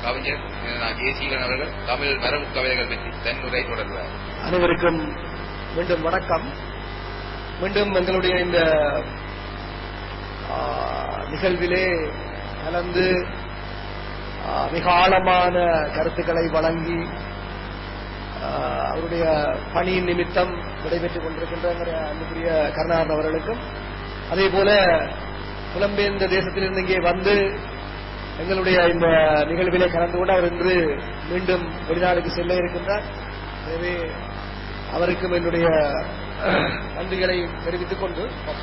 கவிஞர் ஜெயசீலன் அவர்கள் தமிழ் மரபு கவிதைகள் பற்றி தன் உரை தொடர்வார் அனைவருக்கும் மீண்டும் வணக்கம் மீண்டும் எங்களுடைய இந்த ஆ, நிகழ்விலே கலந்து ஆ, மிக ஆழமான கருத்துக்களை வழங்கி ஆ, அவருடைய பணியின் நிமித்தம் விடைபெற்றுக் கொண்டிருக்கின்ற எங்களுடைய அன்புக்குரிய கருணாகரன் அவர்களுக்கும் அதே போல புலம்பெயர்ந்த தேசத்திலிருந்து இங்கே வந்து எங்களுடைய இந்த நிகழ்விலே கலந்து கொண்டு அவர் இன்று மீண்டும் வெளிநாடுக்கு செல்ல இருக்கின்றார் எனவே அவருக்கும் என்னுடைய நன்றிகளை தெரிவித்துக் கொண்டு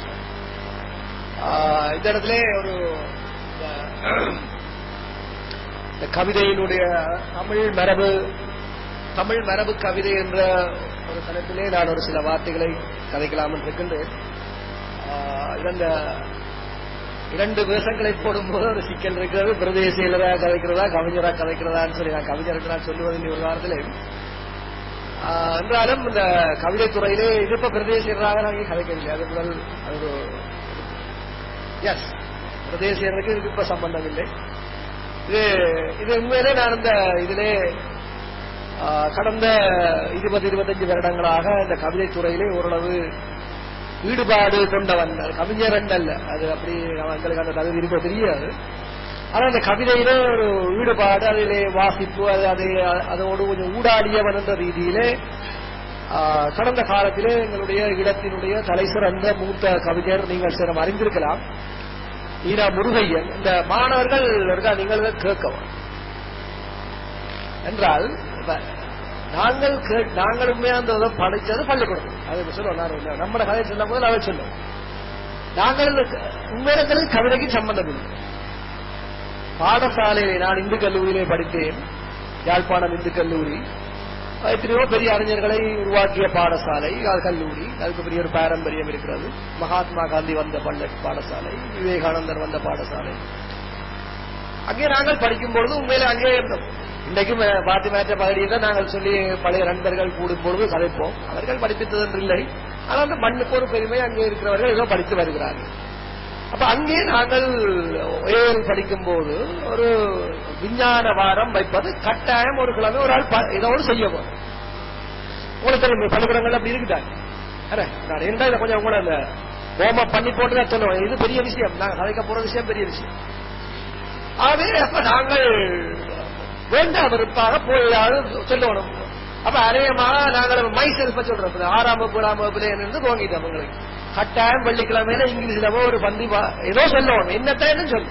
ஆஹ், இந்த இடத்திலே ஒரு இந்த- இந்த கவிதையினுடைய தமிழ் மரபு தமிழ் மரபு கவிதை என்ற ஒரு தலைப்பிலே நான் ஒரு சில வார்த்தைகளை கதைக்கலாம் என்று இருக்கின்றேன் ஆஹ், இந்த இரண்டு வேஷங்களை போடும்போது ஒரு சிக்கல் இருக்கிறது பிரதேசியலரா கதைக்கிறதா கவிஞரா கதைக்கிறதான்னு சொல்லி நான் கவிஞர் என்று நான் சொல்லுவதில்லை ஒரு வாரத்திலே ஆஹ், என்றாலும் இந்த கவிதை துறையிலே இது இப்ப பிரதேசியராக நான் இங்கே கதைக்கவில்லை அது முதல் அது ஒரு எஸ் பிரதேசியருக்கு இதுக்கு இப்ப சம்பந்தம் இல்லை இது இது உண்மையிலே நான் இந்த இதிலே ஆஹ், கடந்த இருபது இருபத்தஞ்சு வருடங்களாக இந்த கவிதை துறையிலே ஓரளவு ஈடுபாடு கொண்டவன் அது கவிஞர் அல்ல அது அப்படி எங்களுக்கு அந்த தகுதி இருக்க தெரியாது ஆனா அந்த கவிதையில ஒரு ஈடுபாடு அதிலே வாசிப்பு அது அதை அதோடு கொஞ்சம் ஊடாடியவன் என்ற ரீதியிலே ஆஹ், கடந்த காலத்திலே எங்களுடைய இடத்தினுடைய தலை சிறந்த மூத்த கவிஞர் நீங்கள் சிலம் அறிந்திருக்கலாம் ஈரா முருகையன் இந்த மாணவர்கள் இருக்கா நீங்கள் இதை கேட்கவும் என்றால் இப்ப நாங்கள் கே- நாங்களுமே அந்த இதை படிச்சது பள்ளிக்கூடம் அதை இப்ப சொல்லுவோம் நான் இல்ல. நம்மட கதை சொல்லும் போது அதை சொல்லுவோம் நாங்கள் உண்மையில கவிதைக்கு சம்பந்தம் இல்லை பாடசாலையிலே நான் இந்து கல்லூரியிலே படித்தேன் யாழ்ப்பாணம் இந்து கல்லூரி எத்தனையோ பெரிய அறிஞர்களை உருவாக்கிய பாடசாலை அது கல்லூரி அதுக்கு பெரிய ஒரு பாரம்பரியம் இருக்கிறது மகாத்மா காந்தி வந்த பள்ள பாடசாலை விவேகானந்தர் வந்த பாடசாலை அங்கே நாங்கள் படிக்கும் பொழுது உண்மையில அங்கே இருந்தோம் இன்றைக்கும் பாத்தி மேற்ற பகுதியில் நாங்கள் சொல்லி பழைய நண்பர்கள் கூடும் பொழுது கதைப்போம் அவர்கள் படிப்பித்தது என்று இல்லை ஆனால் அந்த மண்ணுக்கு ஒரு பெருமை அங்கே இருக்கிறவர்கள் ஏதோ படித்து வருகிறார்கள் அப்ப அங்கே நாங்கள் ஏஎல் படிக்கும் போது ஒரு விஞ்ஞான வாரம் வைப்பது கட்டாயம் ஒரு கிழமை ஒரு ஆள் ப- ஏதோ ஒரு செய்ய போறோம் உங்களுக்கு தெரியும் பள்ளிக்கூடங்கள் அப்படி இருக்குதாங்க அரே, நான் என்ன இதை கொஞ்சம் கூட அந்த ஹோம பண்ணி போட்டு தான் சொல்லுவோம் இது பெரிய விஷயம் நாங்கள் கதைக்க போற விஷயம் பெரிய விஷயம் ஆகவே அப்ப நாங்கள் வேண்டாம் விருப்பாக போய் ஏதாவது சொல்லணும் அப்ப அநேகமாக நாங்கள் மை செல்ஃப சொல்றோம் இப்ப ஆறாம் வகுப்பு ஏழாம் வகுப்புல இருந்து துவங்கிட்டோம் உங்களுக்கு கட்டாயம் வெள்ளிக்கிழமையில இங்கிலீஷ்லவோ ஒரு பந்தி வா- ஏதோ சொல்லணும் என்னத்தான் சொல்லு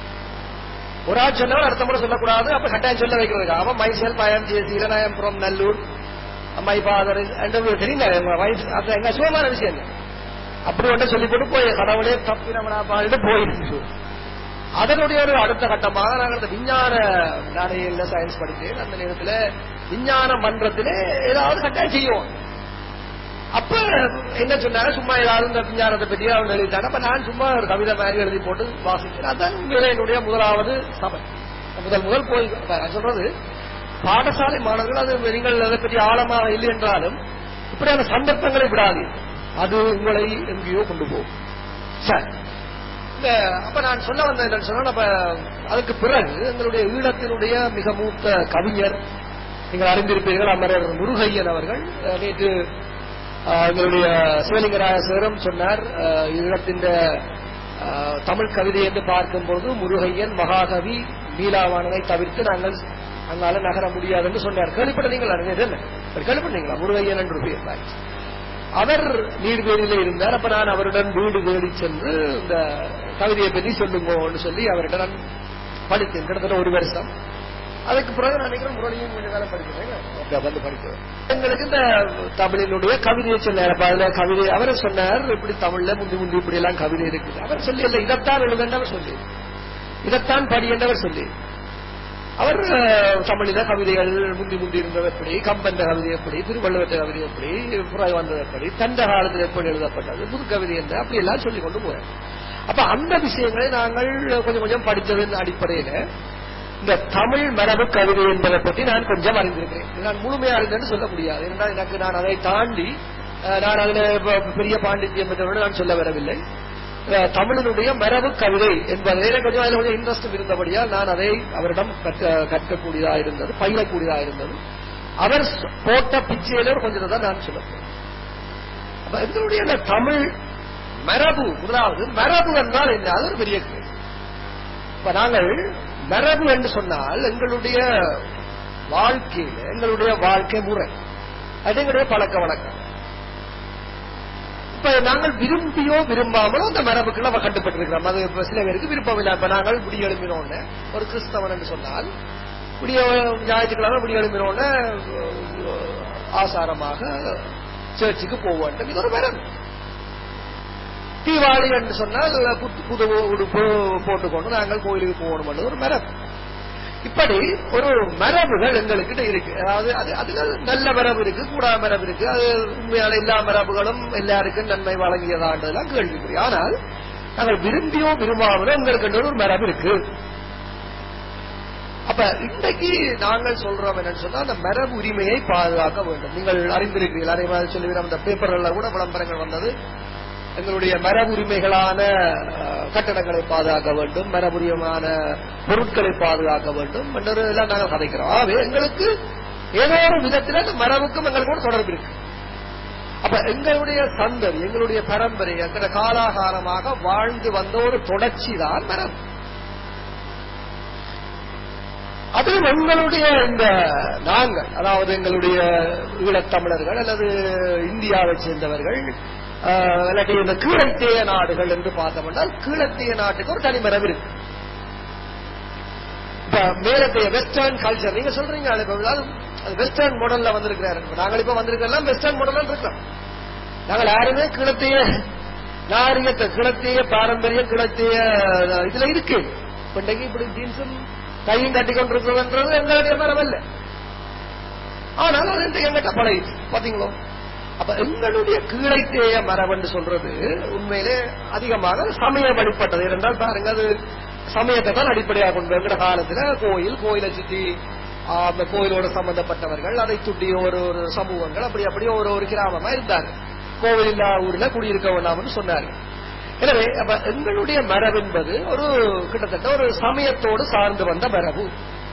ஒரு ஆள் சொன்னவன் அடுத்த முறை சொல்லக்கூடாது அப்ப கட்டாயம் சொல்ல வைக்கிறதுக்கு அவன் மை செல்ஃப் ஐ எம் ஜேசியில I am from Nallur my father தெரியல எங்க வயசு அது எங்க சுகமான விஷயம் இல்லை அப்படி ஒன்றை சொல்லி போட்டு போய் கடவுளே தப்பினவனா பாடிட்டு போயிருக்கு அதனுடைய ஒரு அடுத்த கட்டமாக நாங்கள் அந்த விஞ்ஞான நாடையில சயின்ஸ் படித்தேன் அந்த நேரத்தில் விஞ்ஞான மன்றத்திலே ஏதாவது கட்டாயம் செய்வோம் அப்ப என்ன சொன்னாங்க சும்மா ஏதாவது இந்த விஞ்ஞானத்தை பற்றி அவங்க எழுதிட்டாங்க அப்ப நான் சும்மா ஒரு கவிதை மாதிரி எழுதி போட்டு வாசித்தேன் அதான் உண்மையிலே என்னுடைய முதலாவது சபை முதல் முதல் போய் அப்ப நான் சொல்றது பாடசாலை மாணவர்கள் அது நீங்கள் அதை பற்றி ஆழமாக இல்லை என்றாலும் இப்படியான சந்தர்ப்பங்களை விடாது அது உங்களை எங்கேயோ கொண்டு போகும் சரி இந்த அப்ப நான் சொல்ல வந்த என்னன்னு சொன்னா அப்ப அதுக்கு பிறகு எங்களுடைய ஈழத்தினுடைய மிக மூத்த கவிஞர் நீங்கள் அறிந்திருப்பீர்கள் அமரர் முருகையன் அவர்கள் அஹ், நேற்று அஹ், எங்களுடைய சிவலிங்கராய சேரம் சொன்னார் அஹ், ஈழத்தின் அஹ், தமிழ் கவிதை என்று பார்க்கும்போது முருகையன் மகாகவி நீலாவானதை தவிர்த்து நாங்கள் அங்கால நகர முடியாது என்று சொன்னார் கேள்விப்பட்டீங்களா நீங்க என்ன கேள்விப்பட்டீங்களா முருகையன் என்று பேர் right. அவர் நீர்வேலியில இருந்தார் அப்ப நான் அவருடன் வீடு தேடி சென்று இந்த கவிதையை பற்றி சொல்லுங்கன்னு சொல்லி அவரிடம் நான் படித்தேன் கிட்டத்தட்ட ஒரு வருஷம் அதுக்கு பிறகு நான் நினைக்கிறேன் முரளியும் கொஞ்ச காலம் படிக்கிறேன் அப்ப வந்து படிக்கிறேன் எங்களுக்கு இந்த தமிழினுடைய கவிதையை சொன்னார் அப்ப அதுல கவிதை அவர் சொன்னார் இப்படி தமிழ்ல முந்தி முந்தி இப்படி எல்லாம் கவிதை இருக்குது அவர் சொல்லி இல்லை இதைத்தான் எழுதுன்றவர் சொல்லி இதைத்தான் படி என்றவர் சொல்லி அவர் அஹ், தமிழில கவிதைகள் முந்தி முந்தி இருந்தது எப்படி கம்பந்த கவிதை எப்படி திருவள்ளுவத்த கவிதை எப்படி புறாய் வந்தது எப்படி தந்த காலத்தில் எப்படி எழுதப்பட்டது புது கவிதை என்ன அப்படி எல்லாம் சொல்லிக் கொண்டு போறேன் அப்ப அந்த விஷயங்களை நாங்கள் கொஞ்சம் கொஞ்சம் படித்ததன் அடிப்படையில இந்த தமிழ் மரபு கவிதை என்பதை பற்றி நான் கொஞ்சம் அறிந்திருக்கிறேன் நான் முழுமையா அறிந்தேன்னு சொல்ல முடியாது ஏனென்றால் எனக்கு நான் அதை தாண்டி அஹ், நான் அதுல ப- பெரிய பாண்டித்யம் பெற்றவர்கள் நான் சொல்ல வரவில்லை அஹ், தமிழினுடைய மரபு கவிதை என்பதை எனக்கு கொஞ்சம் அதில் கொஞ்சம் இன்ட்ரெஸ்ட் இருந்தபடியால் நான் அதை அவரிடம் கற்க கற்கக்கூடியதா இருந்தது பயிலக்கூடியதா இருந்தது அவர் சொ- போட்ட பிச்சையில ஒரு கொஞ்சத்தை தான் நான் சொல்ல போறேன். அப்ப எங்களுடைய அந்த தமிழ் மரபு முதலாவது மரபு என்றால் என்ன அது ஒரு பெரிய கேள்வி இப்ப நாங்கள் மரபு என்று சொன்னால் எங்களுடைய வாழ்க்கையில எங்களுடைய வாழ்க்கை முறை அது எங்களுடைய பழக்க வழக்கம் இப்ப நாங்கள் விரும்பியோ விரும்பாமலோ அந்த மரபுக்குள்ள நம்ம கட்டுப்பட்டிருக்கிறோம் அது இப்ப சில பேருக்கு விருப்பம் இல்லை இப்ப நாங்கள் விடி எழுப்பினோன்னு ஒரு கிறிஸ்தவன் என்று சொன்னால் விடிய ஞாயிற்றுக்கிழமை விடி எழுப்பினோன்னு ஆசாரமாக சர்ச்சுக்கு போக வேண்டும் இது ஒரு மரபு தீபாவளி என்று சொன்னால் புது- புது உடுப்பு போட்டுக்கொண்டு நாங்கள் கோயிலுக்கு போகணும் என்றது ஒரு மரபு இப்படி ஒரு மரபுகள் எங்கள்கிட்ட இருக்கு அதாவது அது அதுல நல்ல மரபு இருக்கு கூடா மரபு இருக்கு அது உண்மையான எல்லா மரபுகளும் எல்லாருக்கும் நன்மை வழங்கியதான்றதெல்லாம் கேள்விக்குறி ஆனால் நாங்கள் விரும்பியோ விரும்பாமலோ எங்களுக்கு ஒரு மரபு இருக்கு அப்ப இன்றைக்கு நாங்கள் சொல்றோம் என்னன்னு சொன்னா அந்த மரபு உரிமையை பாதுகாக்க வேண்டும் நீங்கள் அறிந்திருக்கிறீர்கள் அதே மாதிரி சொல்லுகிறோம் அந்த பேப்பர்ல கூட விளம்பரங்கள் வந்தது எங்களுடைய மரபுரிமைகளான அஹ், கட்டடங்களை பாதுகாக்க வேண்டும் மரபுரியமான பொருட்களை பாதுகாக்க வேண்டும் என்று எல்லாம் நாங்கள் கதைக்கிறோம் ஆகவே எங்களுக்கு ஏதோ ஒரு விதத்தில் அந்த மரபுக்கும் எங்களுக்கு ஒரு தொடர்பு இருக்கு அப்ப எங்களுடைய சந்ததி எங்களுடைய பரம்பரை எங்களுடைய காலாகாலமாக வாழ்ந்து வந்த ஒரு தொடர்ச்சி தான் மரபு அது எங்களுடைய இந்த நாங்கள் அதாவது எங்களுடைய ஈழத்தமிழர்கள் அல்லது இந்தியாவை சேர்ந்தவர்கள் ஆஹ், இல்லாட்டி இந்த கீழத்தேய நாடுகள் என்று பார்த்தோம்னால் கீழத்தேய நாட்டுக்கு ஒரு தனி மரபு இருக்கு இப்ப மேலத்தைய வெஸ்டர்ன் கல்ச்சர் நீங்க சொல்றீங்க அது இப்ப அதாவது அது வெஸ்டர்ன் மாடல்ல வந்திருக்கிறாரு இப்ப நாங்கள் இப்ப வந்திருக்கலாம் வெஸ்டர்ன் மாடல்ல இருக்கிறோம் நாங்கள் யாருமே கிழத்தைய நாரியத்தை கிழத்தைய பாரம்பரியம் கிழத்தைய அஹ், இதுல இருக்கு இப்ப இன்னைக்கு இப்படி ஜீன்ஸும் கையும் கட்டி கொண்டிருக்கிறதுன்றது எங்களுடைய மரபல்ல ஆனால் அது இந்த எங்கிட்ட பழகிச்சு பாத்தீங்களோ அப்ப எங்களுடைய கீழைத்தேய மரபுன்னு சொல்றது உண்மையிலே அதிகமாக சமய வழிபட்டது என்றால் பாருங்க அது சமயத்தை தான் அடிப்படையாக கொண்டு எங்கட காலத்துல கோயில் கோயிலை சுத்தி ஆ, அந்த கோயிலோட சம்பந்தப்பட்டவர்கள் அதை சுட்டி ஒரு ஒரு சமூகங்கள் அப்படி அப்படி ஒரு ஒரு கிராமமா இருந்தாங்க கோவில் இல்லா ஊர்ல குடியிருக்க வேண்டாம்னு சொன்னாரு எனவே அப்ப எங்களுடைய மரபு என்பது ஒரு கிட்டத்தட்ட ஒரு சமயத்தோடு சார்ந்து வந்த மரபு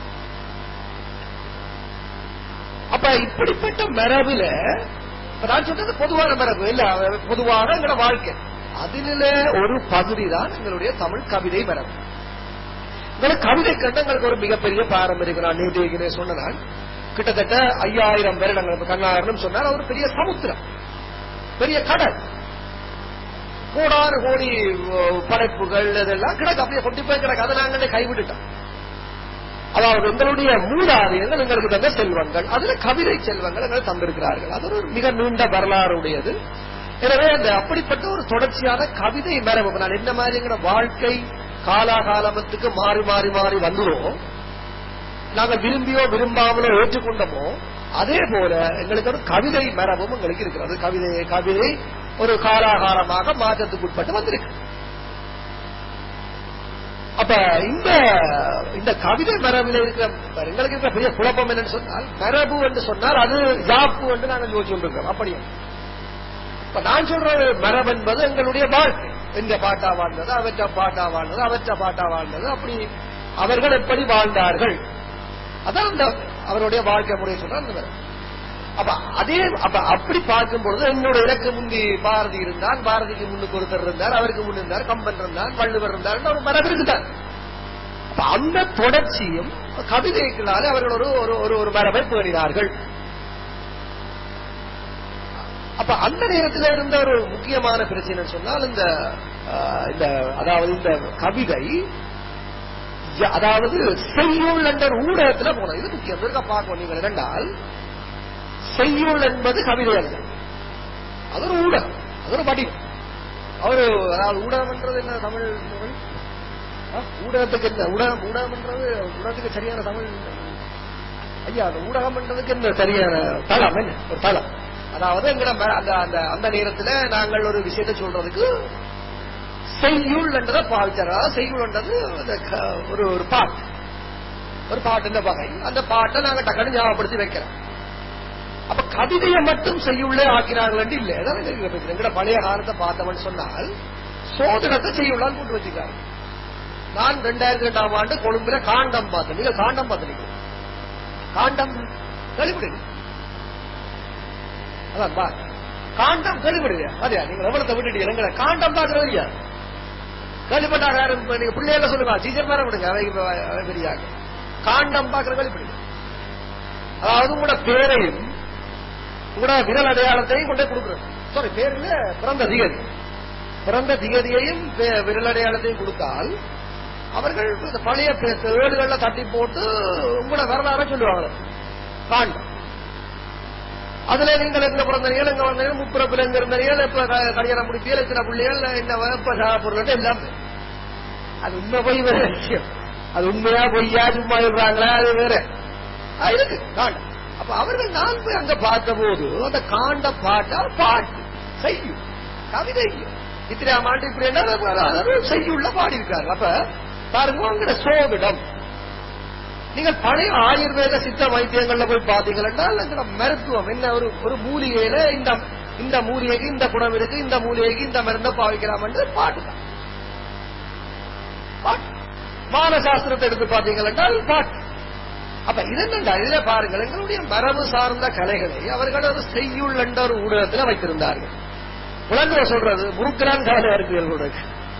அப்ப இப்படிப்பட்ட மரபுல இப்ப நான் சொல்றது பொதுவான மரபு இல்ல பொதுவான எங்களோட வாழ்க்கை அதில ஒரு பகுதி தான் எங்களுடைய தமிழ் கவிதை மரபு எங்களுக்கு கவிதை கண்டு எங்களுக்கு ஒரு மிகப்பெரிய பாரம்பரியம் நான் நேற்று சொன்னதான் கிட்டத்தட்ட ஐயாயிரம் வருடங்கள் இப்ப கண்ணாயிரம் சொன்னார் அவர் பெரிய சமுத்திரம் பெரிய கடல் கோடாறு கோடி அஹ், படைப்புகள் இதெல்லாம் கிடக்கு அப்படியே கொட்டி போய் கிடக்கு அதை நாங்களே கைவிட்டுட்டோம் அதாவது எங்களுடைய மூதாதையர்கள் எங்களுக்கு தந்த செல்வங்கள் அதுல கவிதை செல்வங்கள் எங்களை தந்திருக்கிறார்கள் அது ஒரு மிக நீண்ட வரலாறு உடையது எனவே அந்த அப்படிப்பட்ட ஒரு தொடர்ச்சியான கவிதை மரபு நான் என்ன மாதிரிங்கிற வாழ்க்கை காலாகாலமத்துக்கு மாறி மாறி மாறி வந்துடும் நாங்கள் விரும்பியோ விரும்பாமலோ ஏற்றுக்கொண்டோமோ அதே போல எங்களுக்கு ஒரு கவிதை மரபும் எங்களுக்கு இருக்கிறது கவிதை கவிதை ஒரு காலாகாலமாக மாற்றத்துக்குட்பட்டு வந்திருக்கு அப்ப இந்த இந்த கவிதை மரபில் இருக்கிற எங்களுக்கு இருக்கிற பெரிய குழப்பம் என்னன்னு சொன்னால் மரபு என்று சொன்னால் அது யாப்பு என்று நாங்கள் யோசிச்சு கொண்டிருக்கிறோம் அப்படியே இப்ப நான் சொல்ற மரபு என்பது எங்களுடைய வாழ்க்கை இந்த பாட்டா வாழ்ந்தது அவற்ற பாட்டா வாழ்ந்தது அவற்ற பாட்டா வாழ்ந்தது அப்படி அவர்கள் எப்படி வாழ்ந்தார்கள் அதான் அந்த அவருடைய வாழ்க்கை முறை சொல்ற அந்த மரபு அப்ப அதே அப்ப அப்படி பார்க்கும்பொழுது என்னோட எனக்கு முந்தி பாரதி இருந்தான் பாரதிக்கு முன்னுக்கு ஒருத்தர் இருந்தார் அவருக்கு முன் இருந்தார் கம்பன் இருந்தார் வள்ளுவர் இருந்தார் ஒரு மரபு இருக்குதான் அப்ப அந்த தொடர்ச்சியும் கவிதைகளாலே அவர்கள் ஒரு ஒரு ஒரு ஒரு மரபை பேணினார்கள் அப்ப அந்த நேரத்தில் இருந்த ஒரு முக்கியமான பிரச்சனை சொன்னால் இந்த ஆஹ், இந்த அதாவது இந்த கவிதை ய- அதாவது செய்யுள் என்ற ஊடகத்துல போனது இது முக்கியம் இருக்க பார்க்கணும் நீங்கள் இரண்டால் செய்யுள் என்பது கவிதை அல்ல அது ஒரு ஊடகம் அது ஒரு வடிவம் அவரு அதாவது ஊடகம் என்றது என்ன தமிழ் தமிழ்? ஆ, ஊடகத்துக்கு என்ன ஊடகம் ஊடகம் என்றது ஊடகத்துக்கு சரியான தமிழ் ஐயா அந்த ஊடகம் என்றதுக்கு என்ன சரியான தளம் என்ன ஒரு தளம் அதாவது எங்கட ம- அந்த அந்த அந்த நேரத்துல நாங்கள் ஒரு விஷயத்தை சொல்றதுக்கு செய்யுள் என்றதை பாவிச்சார் அதாவது செய்யுள் என்றது அந்த க- ஒரு ஒரு பாட்டு ஒரு பாட்டு வகை அந்த பாட்டை நாங்க டக்குனு ஞாபகப்படுத்தி வைக்கிறோம் அப்ப கவிதையை மட்டும் செய்யுள்ளே ஆக்கினார்கள் என்று இல்லை அதான் எங்களுக்கு பிரச்சனை. எங்கட பழைய காலத்தை பார்த்தவன் சொன்னால் சோதனத்தை செய்யுள்ளான்னு போட்டு வச்சுக்காரு நான் ரெண்டாயிரத்தி ரெண்டாம் ஆண்டு கொழும்புல காண்டம் பார்த்தேன் நீங்க காண்டம் பார்த்தீங்க காண்டம் கழிப்பிடுங்க அதான் பா காண்டம் கழிப்பிடுங்க அதையா நீங்க எவ்வளவு விட்டுட்டீங்க எங்களை காண்டம் பாக்குறது இல்லையா கேள்விப்பட்டாங்க யாரும் இப்ப நீங்க பிள்ளைகள சொல்லுங்க டீச்சர் மேல விடுங்க அவை அவை பெரியாங்க காண்டம் பாக்குற கழிப்பிடுங்க அதாவது உங்களோட பேரையும் உங்களோட விரல் அடையாளத்தையும் கொண்டே கொடுக்குறது சாரி பேர் இல்ல பிறந்த திகதி பிறந்த திகதியையும் பே- விரல் அடையாளத்தையும் கொடுத்தால் அவர்கள் இந்த பழைய பே- ஏடுகள்ல தட்டி போட்டு உங்களோட வரலாற சொல்லுவாங்க காண்டம் அதுல நீங்கள் எங்க பிறந்தீங்க எங்க வந்தீங்க முப்பிறப்புல எங்க இருந்தீங்க இப்ப க- கல்யாணம் முடிப்பீங்க எத்தனை பிள்ளைகள் இந்த இப்ப சாப்பிடுறது எல்லாம் அது உண்மை போய் வேற விஷயம் அது உண்மையா பொய்யா சும்மா இருக்காங்களா அது வேற அது இருக்கு காண்டம் அப்ப அவர்கள் நான் போய் அங்க பார்த்த போது அந்த காண்ட பாட்டா பாட்டு செய்யும் கவிதை இத்தனை ஆண்டு இப்படி என்ன அதாவது செய்யுள்ள பாடி இருக்காரு அப்ப பாருங்க உங்களோட சோதிடம் நீங்கள் பழைய ஆயுர்வேத சித்த வைத்தியங்கள்ல போய் பாத்தீங்கன்னா எங்களோட மருத்துவம் என்ன ஒரு ஒரு மூலிகையில இந்த இந்த மூலிகைக்கு இந்த குணம் இருக்கு இந்த மூலிகைக்கு இந்த மருந்தை பாவிக்கலாம் பாட்டு தான் பாட்டு மானசாஸ்திரத்தை எடுத்து பாத்தீங்கன்னா பாட்டு அப்ப இது என்னண்டா இதுல பாருங்கள் எங்களுடைய மரபு சார்ந்த கலைகளை அவர்கள் ஒரு செய்யுள் என்ற ஒரு ஊடகத்தில் வைத்திருந்தார்கள் உலக சொல்றது முறுக்கிறான் கவலையா இருக்கிறீர்கள்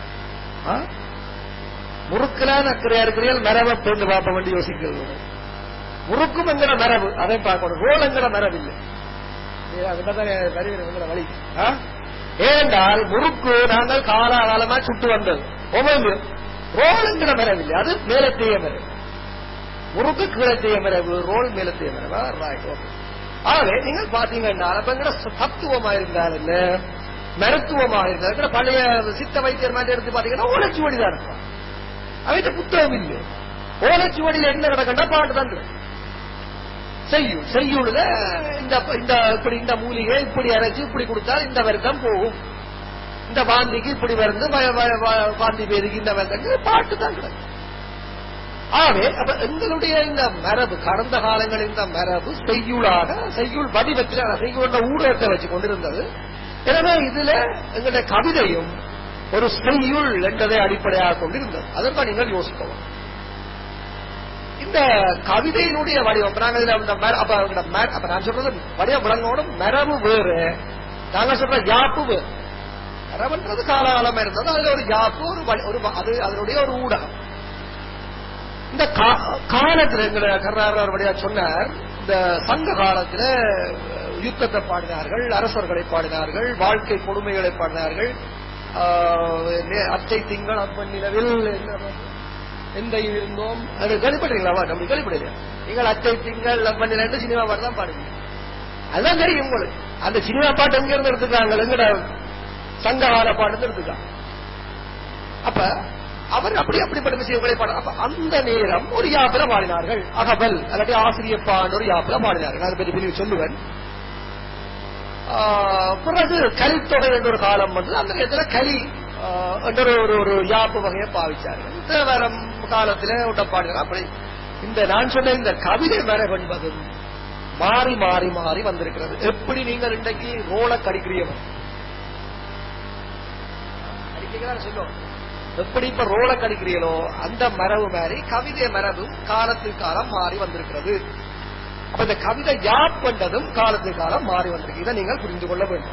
முறுக்கிறான் அக்கறையா இருக்கிறீர்கள் மரபை பேர்ந்து பார்ப்ப வேண்டி யோசிக்கிறது முறுக்கும் எங்கட மரபு அதை பார்க்கணும் ரோல் எங்கட மரபு இல்லை இது அதுதான் வருகிறது எங்கட வழி ஆ? ஏனென்றால் முறுக்கு நாங்கள் காலாகாலமா சுட்டு வந்தது ஒவ்வொரு ரோல் எங்கட மரபு இல்லை அது மேலத்தைய மரபு முறுக்கு கீழத்தைய மரபு ரோல் மேலத்தைய மரபா ரைட் ஓகே ஆகவே நீங்கள் பாத்தீங்கன்னா அப்ப எங்கட தத்துவமா இருந்தால் என்ன மருத்துவமாக இருந்தால் எங்கட பழைய சித்த வைத்தியர் மாதிரி எடுத்து பாத்தீங்கன்னா ஓலைச்சுவடி தான் இருக்கும் அவன் புத்தகம் இல்லை ஓலைச்சுவடியில் என்ன கிடக்கண்டா பாட்டு தான் இருக்கு. செய்யுள் செய்யுள்ல இந்த இந்த இப்படி இந்த மூலிகை இப்படி அரைச்சு இப்படி கொடுத்தா இந்த வருத்தம் போகும் இந்த வாந்திக்கு இப்படி வருது வ- வ- வ- வாந்தி பேருக்கு இந்த வருத்தம் பாட்டு தான் கிடக்கு ஆகவே அப்ப எங்களுடைய இந்த மரபு கடந்த காலங்களில் இந்த மரபு செய்யுளாக செய்யுள் வடிவத்தில் செய்யுள்ள ஊடகத்தை வச்சு கொண்டிருந்தது எனவே இதுல எங்களுடைய கவிதையும் ஒரு செய்யுள் என்பதை அடிப்படையாக கொண்டிருந்தது அதற்காக நீங்கள் யோசிக்கலாம் இந்த கவிதையினுடைய வடிவம் இப்ப நாங்க இதுல இந்த மர- அப்ப இந்த மர- அப்ப நான் சொல்றது வடிவம் விளங்கோட மரபு வேறு நாங்க சொல்ற யாப்பு வேறு மரபுன்றது காலகாலமா இருந்தது அதுல ஒரு யாப்பு ஒரு வடி- ஒரு வ- அது அதனுடைய ஒரு ஊடகம் இந்த கா- காலத்துல எங்களை கர்நாடகர் வழியா சொன்னார் இந்த சங்க காலத்துல அஹ், யுத்தத்தை பாடினார்கள் அரசர்களை பாடினார்கள் வாழ்க்கை கொடுமைகளை பாடினார்கள் ஆஹ், நே- அச்சை திங்கள் அப்பன் நிலவில் என்ன- எந்த இருந்தோம் அது கழிப்படுறீங்களா நம்ம கழிப்படுறீங்க நீங்கள் அச்சை திங்கள் அப்பன் நிலவில் சினிமா பாட்டு தான் பாடுவீங்க அதுதான் தெரியும் உங்களுக்கு அந்த சினிமா பாட்டு எங்க இருந்து எடுத்துக்காங்க எங்கட சங்ககால பாட்டு எடுத்துக்காங்க அப்ப அவர் அப்படி அப்படிப்பட்ட விஷயங்களை பாட அப்ப அந்த நேரம் ஒரு யாத்திரை பாடினார்கள் அகபல் அல்லாட்டி ஆசிரியப்பான் ஒரு யாத்திரை பாடினார்கள் அதை பற்றி பிரிவு சொல்லுவேன் ஆஹ், பிறகு கலித்தொகை என்ற ஒரு காலம் வந்து அந்த நேரத்தில் கலி ஆஹ், என்ற ஒரு- ஒரு ஒரு யாப்பு வகையை பாவிச்சார்கள் தேவாரம் காலத்திலே ஒட்ட பாடுகிறார் அப்படி இந்த நான் சொன்ன இந்த கவிதை மரபு என்பதும் மாறி மாறி மாறி வந்திருக்கிறது எப்படி நீங்கள் இன்றைக்கு ரோலை கடிக்கிறீர்கள் அடிக்கிறீங்களா சொல்லுவோம் எப்படி இப்ப ரோலை கடிக்கிறீங்களோ அந்த மரபு மாதிரி கவிதை மரபு காலத்துக்கு காலம் மாறி வந்திருக்கிறது அப்ப இந்த கவிதை யாப் பண்றதும் காலத்துக்கு காலம் மாறி வந்திருக்கு இதை நீங்கள் புரிந்து கொள்ள வேண்டும்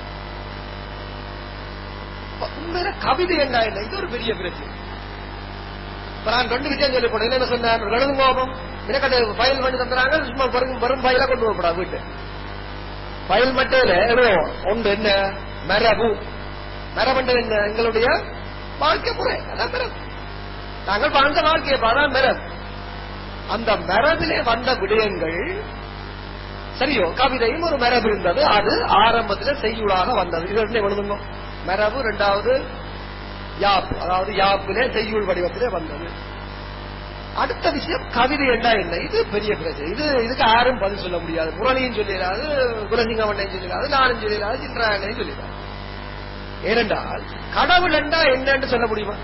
அப்ப உண்மையில கவிதை என்ன இல்லை இது ஒரு பெரிய பிரச்சனை இப்ப நான் ரெண்டு விஷயம் சொல்லி போனேன் என்ன சொன்னேன் எழுதும் கோபம் எனக்கு அந்த ஃபைல் பண்ணி தந்துறாங்க சும்மா வெறும் வெறும் ஃபைலா கொண்டு போகக்கூடாது வீட்டு ஃபைல் மட்டும் எழுதுவோம் ஒன்று என்ன மரபு மரபு என்ன எங்களுடைய வாழ்க்கை முறை அதான் மரபு நாங்கள் வாழ்ந்த வாழ்க்கையை அதான் மரபு அந்த மரபிலே வந்த விடயங்கள் சரியோ கவிதையும் ஒரு மரபு இருந்தது அது ஆரம்பத்தில் செய்யுளாக வந்தது இது ரெண்டு எழுதுங்க மரபு ரெண்டாவது யாப்பு அதாவது யாப்பிலே செய்யுள் வடிவத்திலே வந்தது அடுத்த விஷயம் கவிதை என்ன என்ன இது பெரிய பிரச்சனை இது இதுக்கு யாரும் பதில் சொல்ல முடியாது முரளியும் சொல்லிடாது குலசிங்கமண்ணையும் சொல்லிடாது நானும் சொல்லிடாது சின்ராயனையும் சொல்லிடாது ஏனென்றால் கடவுள் என்றா என்னன்னு சொல்ல முடியுமா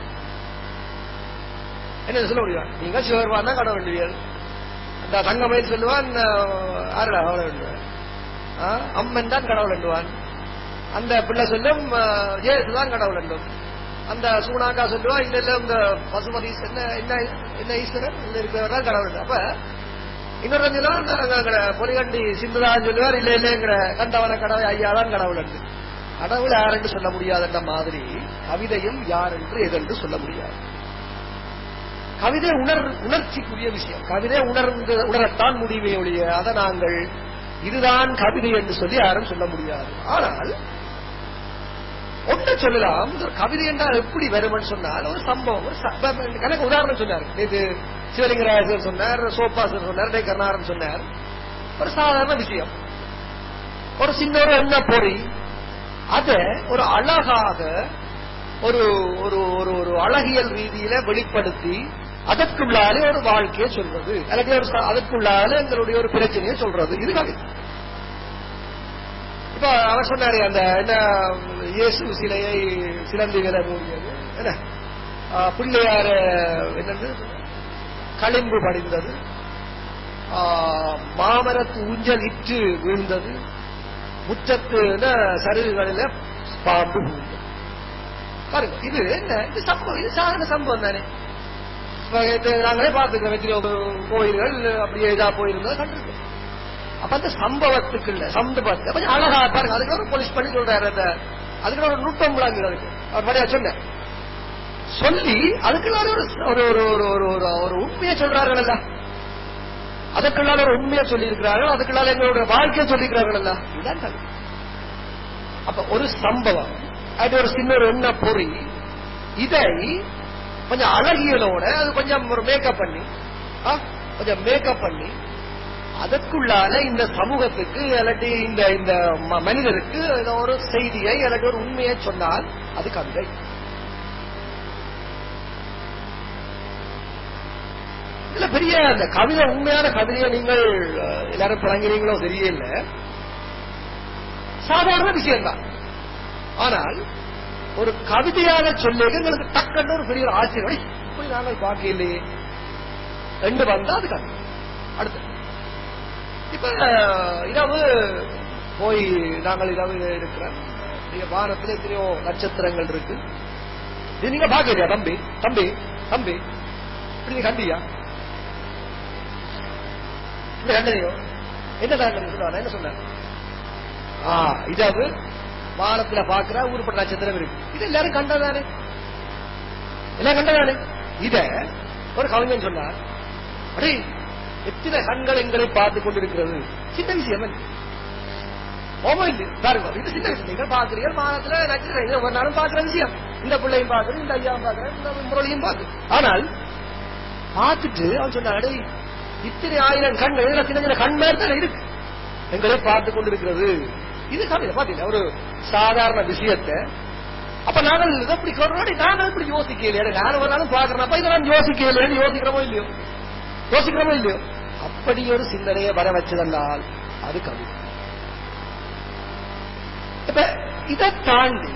என்ன சொல்ல முடியுமா நீங்க சிவருவான் தான் கடவுள் வேண்டியது அந்த தங்கமயில் சொல்லுவான் அஹ், ஆருடா அவளை வேண்டுவான் அம்மன் தான் கடவுள் என்றுவான் அந்த பிள்ளை சொல்லும் அஹ், இயேசு தான் கடவுள் என்றும் அந்த சூனாக்கா சொல்லுவா இல்ல இல்ல உங்க பசுமதி என்ன என்ன என்ன ஈஸ்வரன் உள்ள இருக்கிறவர் தான் கடவுள் அப்ப இன்னொரு சொல்லுவா பொலிகண்டி சிந்துதான் சொல்லுவார் இல்ல இல்ல எங்கிற கந்தவன கடவுள் ஐயா தான் கடவுள் என்று கடவுள் யார் என்று சொல்ல முடியாதுன்ற மாதிரி கவிதையும் யார் என்று எதென்று சொல்ல முடியாது கவிதை உணர் உணர்ச்சிக்குரிய விஷயம் கவிதை உணர்ந்து உணரத்தான் முடியுமே ஒழிய அதை நாங்கள் இதுதான் கவிதை என்று சொல்லி யாரும் சொல்ல முடியாது ஆனால் ஒன்றை சொல்லலாம் இது ஒரு கவிதை என்றால் எப்படி வரும்னு சொன்னால் ஒரு சம்பவம் ஒரு ச- ப- ப- எனக்கு உதாரணம் சொன்னார் இது சிவலிங்கராஜர் சொன்னார் சோப்பாசர் சொன்னார் டே கருணாரன் சொன்னார் ஒரு சாதாரண விஷயம் ஒரு சின்ன ஒரு எண்ண பொறி அத ஒரு அழகாக ஒரு ஒரு ஒரு ஒரு அழகியல் ரீதியில வெளிப்படுத்தி அதற்குள்ளாலே ஒரு வாழ்க்கையை சொல்றது அல்லது ஒரு ச- அதற்குள்ளால எங்களுடைய ஒரு பிரச்சனையை சொல்றது இது கவிதை இப்ப அவர் சொன்னாரு அந்த என்ன இயேசு சிலையை சிலந்தி வில மூடியது என்ன ஆ, பிள்ளையார என்னது களிம்பு படிந்தது ஆ, மாமரத்து ஊஞ்சல் இற்று விழுந்தது முற்றத்து சருகுகளில பாம்பு விழுந்தது பாருங்க இது என்ன இது சம்பவம் இது சாதாரண சம்பவம் தானே இப்ப இது நாங்களே பார்த்துக்கிறோம் எத்தனையோ கோயில்கள் அப்படியே இதா போயிருந்தா கண்டிருக்கோம் அப்ப அந்த சம்பவத்துக்கு இல்ல சம்பவத்தை கொஞ்சம் அழகா பாருங்க அதுக்கு ஒரு போலீஸ் பண்ணி சொல்றாரு அந்த அதுக்கு ஒரு நுட்பம் விளங்குது அதுக்கு அவர் மாதிரியா சொன்னேன் சொல்லி அதுக்குள்ளார ஒரு ஒரு ஒரு ஒரு ஒரு ஒரு ஒரு உண்மையை சொல்றார்களல்ல அதுக்குள்ளால ஒரு உண்மையை சொல்லி இருக்கிறார்கள் அதுக்குள்ளால எங்களுடைய வாழ்க்கையை சொல்லிக்கிறார்களல்ல இதுதான் கல்வி. அப்ப ஒரு சம்பவம் அது ஒரு சின்ன ஒரு எண்ண பொறி இதை கொஞ்சம் அழகியலோட அது கொஞ்சம் ஒரு மேக்கப் பண்ணி ஆ, கொஞ்சம் மேக்கப் பண்ணி அதற்குள்ளால இந்த சமூகத்துக்கு இல்லாட்டி இந்த இந்த ம- மனிதருக்கு ஏதோ ஒரு செய்தியை இல்லாட்டி ஒரு உண்மையை சொன்னால் அது கவிதை இல்ல பெரிய அந்த கவிதை உண்மையான கவிதையை நீங்கள் அஹ், எல்லாரும் தொடங்கிறீங்களோ தெரியல சாதாரண விஷயம்தான் ஆனால் ஒரு கவிதையாக சொல்லிய எங்களுக்கு டக்குன்னு ஒரு பெரிய ஒரு ஆச்சரியம் "ஐ, இப்படி நாங்கள் பார்க்கலையே ரெண்டு வந்தா அது கவிதை அடுத்து இப்ப அஹ், இரவு போய் நாங்கள் இரவு இருக்கிறோம் நீங்க வானத்துல எத்தனையோ நட்சத்திரங்கள் இருக்கு இது நீங்க பாக்கலையா தம்பி தம்பி தம்பி இப்படி நீ கண்டியா இந்த கண்டனையோ என்ன கண்டனை சொல்லுவாங்க என்ன சொன்ன ஆ இதாவது வானத்துல பாக்குற ஊருப்பட்ட நட்சத்திரம் இருக்கு இது எல்லாரும் கண்டதானே எல்லாம் கண்டதானே இத ஒரு கவிஞன் சொன்னார் அடே எத்தனை கண்கள் எங்களை பார்த்து கொண்டிருக்கிறது சின்ன விஷயம் அல்ல. ஓமம் இல்லை பாருங்க இது சின்ன விஷயம் நீங்க பாக்குறீங்க வானத்துல நட்சத்திரம் இது ஒரு நாளும் பாக்குற விஷயம் இந்த பிள்ளையும் பாக்குறேன் இந்த ஐயாவும் பாக்குறேன் இந்த முரளியும் பாக்குறேன் ஆனால் பார்த்துட்டு அவன் சொன்னான் "அடே, இத்தனை ஆயிரம் கண்கள் இதுல சின்ன சின்ன கண் மாதிரி தானே இருக்கு எங்களை பார்த்து கொண்டிருக்கிறது இது கவிதை பாத்தீங்களா ஒரு சாதாரண விஷயத்தை அப்ப நாங்கள் இதை இப்படி சொல்றோம் நாங்கள் இப்படி யோசிக்கலையே நான் ஒரு நாளும் பாக்குறேன் அப்ப இதை நான் யோசிக்கலையே யோசிக்கிறோமோ இல்லையோ யோசிக்கிறோமோ இல்லையோ அப்படி ஒரு சிந்தனையை வர வச்சதென்றால் அது கவிதை இப்ப இதை தாண்டி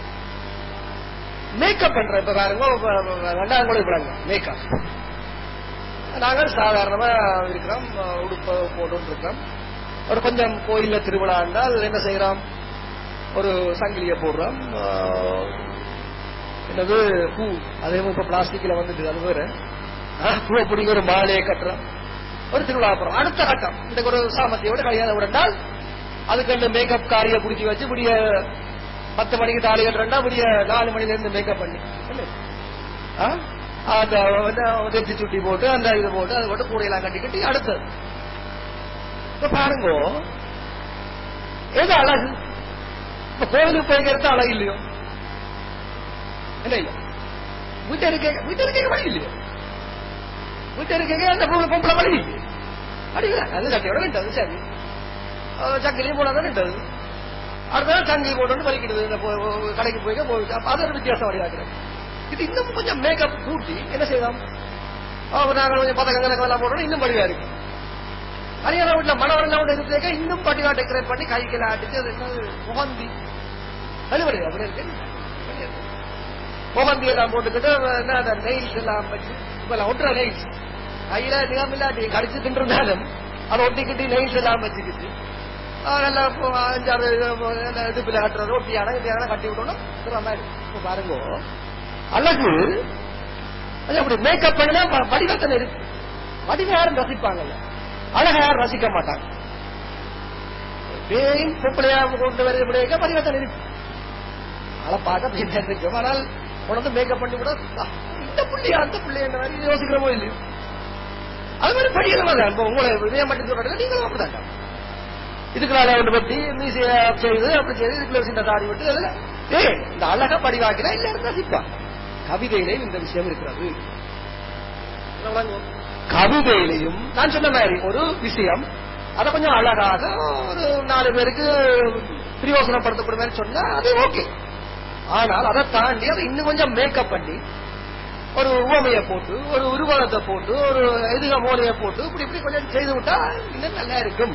மேக்கப் பண்ற இப்ப பாருங்க இப்ப ரெண்டாம் கூட இப்படாங்க மேக்கப் நாங்கள் சாதாரணமா இருக்கிறோம் உடுப்பு போட்டு இருக்கோம் ஒரு கொஞ்சம் கோயில்ல திருவிழா என்றால் என்ன செய்யறோம் ஒரு சங்கிலிய போடுறோம் ஆஹ், என்னது பூ அதே மாதிரி இப்ப பிளாஸ்டிக்ல வந்துட்டு அது வேற ஆஹ், பூவை பிடிங்க ஒரு மாலையை கட்டுறோம் ஒரு திருவிழா போறோம் அடுத்த கட்டம் இந்த ஒரு சாமத்தியோட கல்யாணம் விடண்டால் அதுக்கு அந்த மேக்கப் காரிய பிடிச்சி வச்சு விடிய பத்து மணிக்கு தாலி கட்டுறா விடிய நாலு மணில இருந்து மேக்கப் பண்ணி இல்ல? ஆ? அந்த வந்து வெற்றி சுட்டி போட்டு அந்த இது போட்டு அதை போட்டு கூடையெல்லாம் கட்டி கட்டி அடுத்தது இப்ப பாருங்க எது அழகு இப்ப கோவிலுக்கு போய்க்கிறது அழகு இல்லையோ என்ன இல்ல வீட்டு இருக்க வீட்டு இருக்க வழி இல்லையோ வீட்டு இருக்க அந்த பொம்பளை பொம்பளை வழி இல்லையோ அடிக்கிறாங்க அது சட்டையோட நின்றது சரி அஹ் சங்கிலியும் போடாதான் நின்றது அடுத்த நாள் சங்கிலி போட்டு வலிக்கிடுது இந்த போ- போ- கடைக்கு போய் போய் அப்ப அது ஒரு வித்தியாசம் வழியாக்குறேன் இது இன்னும் கொஞ்சம் மேக்கப் கூட்டி என்ன செய்யலாம் அவங்க நாங்கள் கொஞ்சம் பதக்கம் கணக்கு எல்லாம் போடுறோம் இன்னும் வழியா இருக்கு கல்யாண வீட்டுல மனவரெல்லாம் விட இருக்க இன்னும் பட்டிகா டெக்கரேட் பண்ணி கைக்கெல்லாம் அடிச்சு அது என்னது முகந்தி வழிபடி அப்படி இருக்கு முகந்தி எல்லாம் போட்டுக்கிட்டு என்ன அந்த நெயில்ஸ் எல்லாம் வச்சு இப்ப எல்லாம் ஒட்டுற நெயில்ஸ் கையில நிலம் இல்லாட்டி கடிச்சு தின்றிருந்தாலும் அதை ஒட்டிக்கிட்டு நெயில்ஸ் எல்லாம் வச்சுக்கிட்டு ஆஹ் நல்லா இப்போ அஞ்சாறு இடுப்புல கட்டுற ரொட்டியான இப்படியான கட்டி விட்டோம்னா இருக்கிற மாதிரி இப்போ பாருங்க அழகு அது அப்படி மேக்கப் பண்ணினா வ- வடிவத்தில் இருக்கு வடிவ யாரும் ரசிப்பாங்கல்ல அழக யாரும் ரசிக்க மாட்டாங்க பேயும் பொப்பளையா கொண்டு வருது இப்படியே வடிவத்தில் இருக்கு அதை பார்க்க அப்படியே இருக்கும் ஆனால் உனக்கு மேக்கப் பண்ணி கூட "ஆ, இந்த புள்ளியா அந்த புள்ளி என்ன மாதிரி யோசிக்கிறோமோ இல்லையோ அது மாதிரி படிக்கிறமா தான் இப்போ உங்களை விஜயம் மட்டும் சொல்றது நீங்களும் அப்படிதான் இதுக்குள்ள ஒன்று பத்தி மீசைய செய்து அப்படி செய்து இதுக்குள்ள சின்ன தாடி விட்டு அதெல்லாம் ஏய் இந்த அழகா படிவாக்கிறா எல்லாரும் ரசிப்பா கவிதையிலையும் இந்த விஷயம் இருக்கிறது என்ன விளங்கும்? கவிதையிலையும் நான் சொன்ன மாதிரி ஒரு விஷயம் அதை கொஞ்சம் அழகாக ஒரு நாலு பேருக்கு பிரயோசனப்படுத்தக்கூடிய மாதிரி சொன்னா அது ஓகே ஆனால் அதை தாண்டி அதை இன்னும் கொஞ்சம் மேக்கப் பண்ணி ஒரு உவமையை போட்டு ஒரு உருவகத்தை போட்டு ஒரு எதுக மோலையை போட்டு இப்படி இப்படி கொஞ்சம் செய்து விட்டா இன்னும் நல்லா இருக்கும்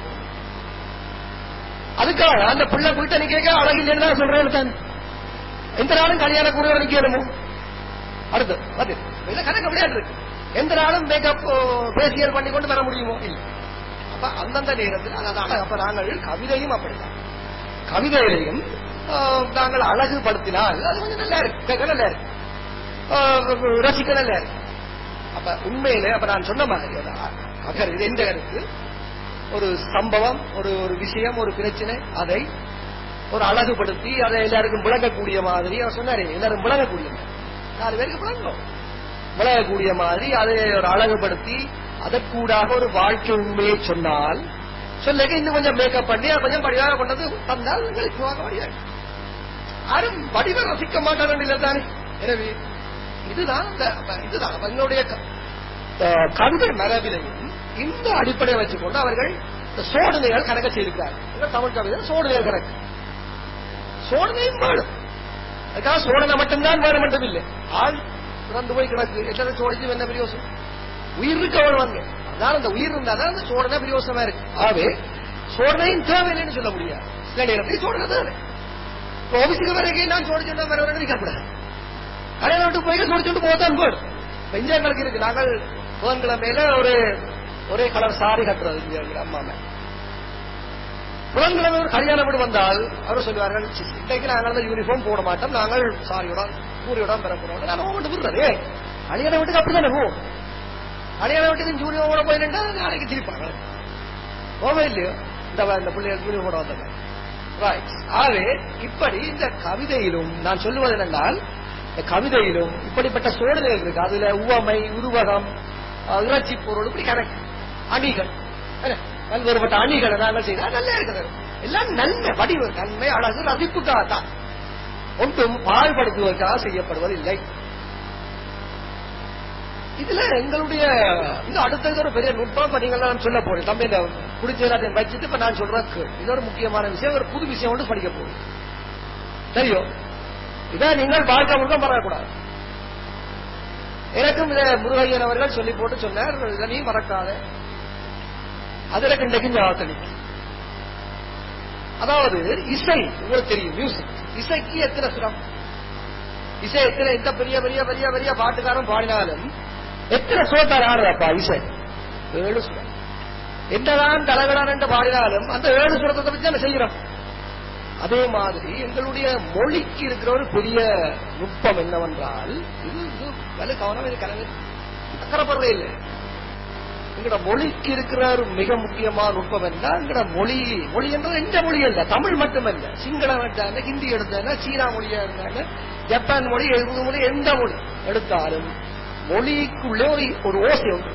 அதுக்காக அந்த பிள்ளை போயிட்டு நீ கேட்க அழகு இல்லைன்னு தான் சொல்றேன் தான் எந்த நாளும் கல்யாண கூட நிக்கணுமோ அடுத்து அது இல்ல கணக்கு விளையாட்டு இருக்கு எந்த நாளும் மேக்கப் பேசியல் பண்ணி கொண்டு வர முடியுமோ இல்ல அப்ப அந்தந்த நேரத்தில் அதான் அப்ப நாங்கள் கவிதையும் அப்படிதான் கவிதையிலையும் ஆஹ், நாங்கள் அழகுபடுத்தினால் அது கொஞ்சம் நல்லா இருக்கு கேட்க நல்லா இருக்கு ஆஹ், ரசிக்க நல்லா இருக்கு அப்ப உண்மையிலே அப்ப நான் சொன்ன மாதிரி அது அகர் இது எந்த கருத்து ஒரு சம்பவம் ஒரு ஒரு விஷயம் ஒரு பிரச்சனை அதை ஒரு அழகுபடுத்தி அதை எல்லாருக்கும் விளங்கக்கூடிய மாதிரி அவர் சொன்னாரு எல்லாரும் விளங்கக்கூடிய மாதிரி. நாலு பேருக்கு விளங்கும் விளங்கக்கூடிய மாதிரி அதை ஒரு அழகுபடுத்தி அதற்கூடாக ஒரு வாழ்க்கை உண்மையை சொன்னால் சொல்லுங்க இன்னும் கொஞ்சம் மேக்கப் பண்ணி அதை கொஞ்சம் படிவாக கொண்டது தந்தால் உங்களுக்கு வாங்க முடியாது யாரும் வடிவ ரசிக்க மாட்டார்கள் இல்லை தானே எனவே இதுதான் இந்த- அப்ப இதுதான் அப்ப எங்களுடைய க- அஹ் கவிதை மரபிலையும் இந்த அடிப்படையை வச்சுக்கொண்டு அவர்கள் இந்த சோதனைகள் கணக்க செய்திருக்கிறார்கள் இந்த தமிழ் கவிதை சோதனைகள் கணக்கு சோதனையும் வேணும் அதுக்காக சோதனை மட்டும்தான் வேணும் மட்டும் இல்லை ஆள் பிறந்து போய் கிடக்கு எத்தனை சோடிச்சு என்ன பிரயோசனம் உயிர் இருக்கவள் வாங்க அதான் அந்த உயிர் இருந்தா தான் அந்த சோதனை பிரயோசனமா இருக்கு ஆகவே சோதனையும் தேவையில்லைன்னு சொல்ல முடியாது சில நேரத்தில் சோதனை தேவை இப்போ ஆபீஸுக்கு வரைக்கும் நான் சோடிச்சுட்டு வர வரணும் நிற்கக்கூடாது கல்யாணம் விட்டு போய் சோடிச்சுட்டு போதான் போடு இப்ப இங்க எங்களுக்கு இருக்கு நாங்கள் புதன்கிழமையில ஒரு ஒரே கலர் சாரி கட்டுறது இங்க எங்க அம்மா மேல. புதன்கிழமை ஒரு கல்யாணம் வீடு வந்தால் அவர் சொல்லுவார்கள் "சி, இன்னைக்கு நாங்கள் அந்த யூனிஃபார்ம் போட மாட்டோம் நாங்கள் சாரியோட கூறியோட பெற போறோம் நான் ஓட்டு விடுறது கல்யாண வீட்டுக்கு அப்படித்தானே போவோம் கல்யாண வீட்டுக்கு யூனிஃபார்ம் போட போயிருந்தா நாளைக்கு சிரிப்பாங்க போவே இல்லையோ இந்த இந்த பிள்ளைகள் யூனிஃபார்ம் போட வந்தாங்க Right. ஆகவே இப்படி இந்த கவிதையிலும் நான் சொல்லுவது என்னென்றால் இந்த கவிதையிலும் இப்படிப்பட்ட சோதனைகள் இருக்கு அதுல உவமை உருவகம் அஹ், இறைச்சி பொருள் இப்படி கணக்கு அணிகள் என்ன? பல்வேறுபட்ட அணிகளை நாங்கள் செய்தால் நல்லா இருக்கிறது எல்லாம் நன்மை வடிவு நன்மை அழகு ரசிப்புக்காக தான் ஒன்றும் பாழ்படுத்துவதற்காக செய்யப்படுவதில்லை இதுல எங்களுடைய இது அடுத்தது ஒரு பெரிய நுட்பம் இப்ப நீங்க எல்லாம் சொல்ல போறேன் தம்பி இந்த பிடிச்ச எல்லாத்தையும் வச்சுட்டு இப்ப நான் சொல்றேன் கேளு. இது ஒரு முக்கியமான விஷயம் ஒரு புது விஷயம் ஒன்று படிக்க போகுது தெரியும் இதை நீங்கள் வாழ்க்கை முழுக்க மறக்கக்கூடாது எனக்கும் இதை முருகையன் அவர்கள் சொல்லி போட்டு சொன்னார் இதை நீ மறக்காத அதுல இன்றைக்கு ஞாபகத்தளி அதாவது இசை உங்களுக்கு தெரியும் மியூசிக் இசைக்கு எத்தனை சுரம் இசை எத்தனை எந்த பெரிய பெரிய பெரிய பெரிய பாட்டுக்காரன் பாடினாலும் எத்தனை சுரத்தார் ஆடுறப்பா இசை ஏழு சுரம் என்னதான் தலைவரான் என்று பாடினாலும் அந்த ஏழு சுரத்தை வச்சு நம்ம செய்கிறோம் அதே மாதிரி எங்களுடைய மொழிக்கு இருக்கிற ஒரு பெரிய நுட்பம் என்னவென்றால் இது இது நல்ல கவனம் இது கலந்து அக்கறைப்படுறே இல்லை எங்கட மொழிக்கு இருக்கிற ஒரு மிக முக்கியமான நுட்பம் என்றால் எங்கட மொழி மொழி என்றால் எந்த மொழி அல்ல தமிழ் மட்டுமல்ல சிங்களம் எடுத்தாங்க ஹிந்தி எடுத்தாங்க சீனா மொழியா இருந்தாங்க ஜப்பான் மொழி எழுபது மொழி எந்த மொழி எடுத்தாலும் மொழிக்குள்ளே ஒரு ஒரு ஓசை உண்டு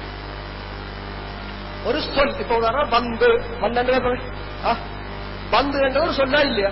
ஒரு சொல் இப்ப உதாரணம் பந்து பந்து பந்து என்ற ஒரு சொல்லா இல்லையா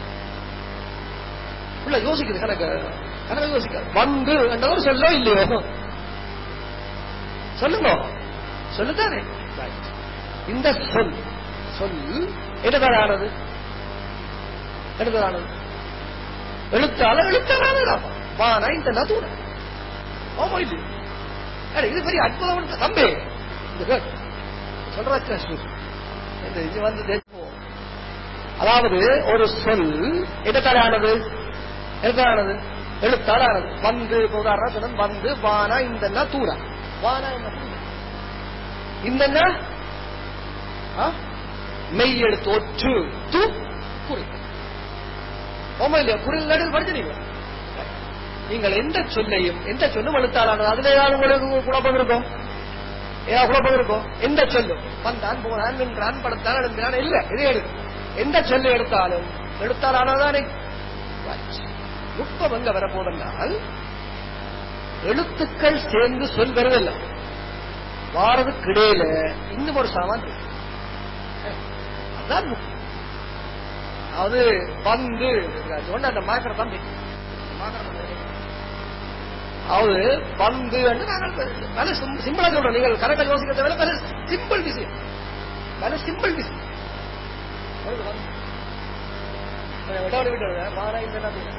உள்ள யோசிக்குது கணக்கு கணக்கு யோசிக்காது பந்து என்ற ஒரு சொல்லோ இல்லையோ சொல்லுங்க சொல்லுதானே Right. இந்த சொல் சொல் எடுதலானது எடுதலானது எழுத்தால எழுத்தானது வானா இந்த நதுன ஆமா இது அட, இது பெரிய அற்புதம் தம்பி இந்த கேள். சொல்ற கிருஷ்ணு. இந்த இது வந்து தேசம். அதாவது ஒரு சொல் இடத்தாலானது எழுத்தானது எழுத்தாலானது வந்து இப்ப உதாரணம் சொன்ன வந்து வானா இந்த தூரா வானா என்ன இந்த என்ன? ஆ? மெய் எடுத்து ஒற்று து குறி ஓமா இல்லையா குரில் நடுவில் படிச்சிருக்கீங்க நீங்கள் எந்த சொல்லையும் எந்த சொல்லும் எழுத்தாளானது அதுல ஏதாவது உங்களுக்கு குழப்பம் இருக்கும் ஏதாவது குழப்பம் இருக்கும் எந்த சொல்லும் வந்தான் போனான் நின்றான் படுத்தான் எழுந்தான் இல்ல இதே எடுக்கும் எந்த சொல்லு எடுத்தாலும் எழுத்தாளானதானே நுட்பம் எங்க வரப்போதென்றால் எழுத்துக்கள் சேர்ந்து சொல் வருதல்ல வாரதுக்கு இடையில இன்னும் ஒரு சாமான் இருக்கு அதான் நுட்பம் அது வந்து சொன்ன அந்த மாக்கிற தம்பி அதாவது வந்து என்று நாங்கள் பல சிம்பிளா சொல்றோம் நீங்கள் கரெக்டா யோசிக்கிறத விட பல சிம்பிள் விஷயம் பல சிம்பிள் விஷயம் விட விட்டு மாராய்ந்த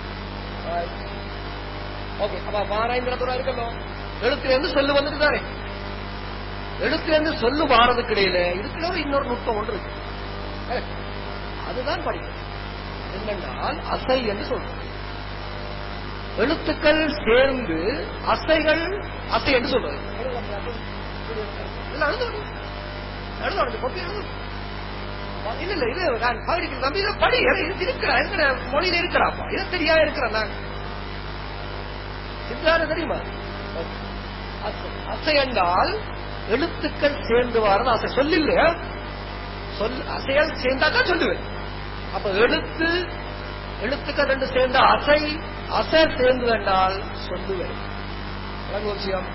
ஓகே அப்ப மாராய்ந்திரத்துறா இருக்கணும் எழுத்துல இருந்து சொல்லு வந்துட்டு தானே எழுத்துல இருந்து சொல்லு வாரதுக்கு இடையில இதுக்குள்ள ஒரு இன்னொரு நுட்பம் ஒன்று இருக்கு Correct. அதுதான் படிக்கும் என்னென்றால் அசை என்று சொல்றோம் எழுத்துக்கள் சேர்ந்து அசைகள் அசை என்று சொல்றது இல்ல, எழுது, எழுது. எழுது, எழுது, copy எழுது. இல்ல இல்ல இது நான் பகுதிக்கு தம்பி இதை படி இது இருக்கிறா இருக்கிற மொழியில இருக்கிறாப்பா இது தெரியாம இருக்கிறேன் நான் சித்தாரு தெரியுமா அசை. அசை என்றால் எழுத்துக்கள் சேர்ந்து வரணும் அசை சொல்லில்லையா சொல் அசைகள் சேர்ந்தாதான் சொல்லுவேன் அப்ப எழுத்து எழுத்துக்கள் ரெண்டு சேர்ந்த அசை அசை சேர்ந்து என்றால் சொல்லுவேன் விளங்கு ஒரு விஷயம்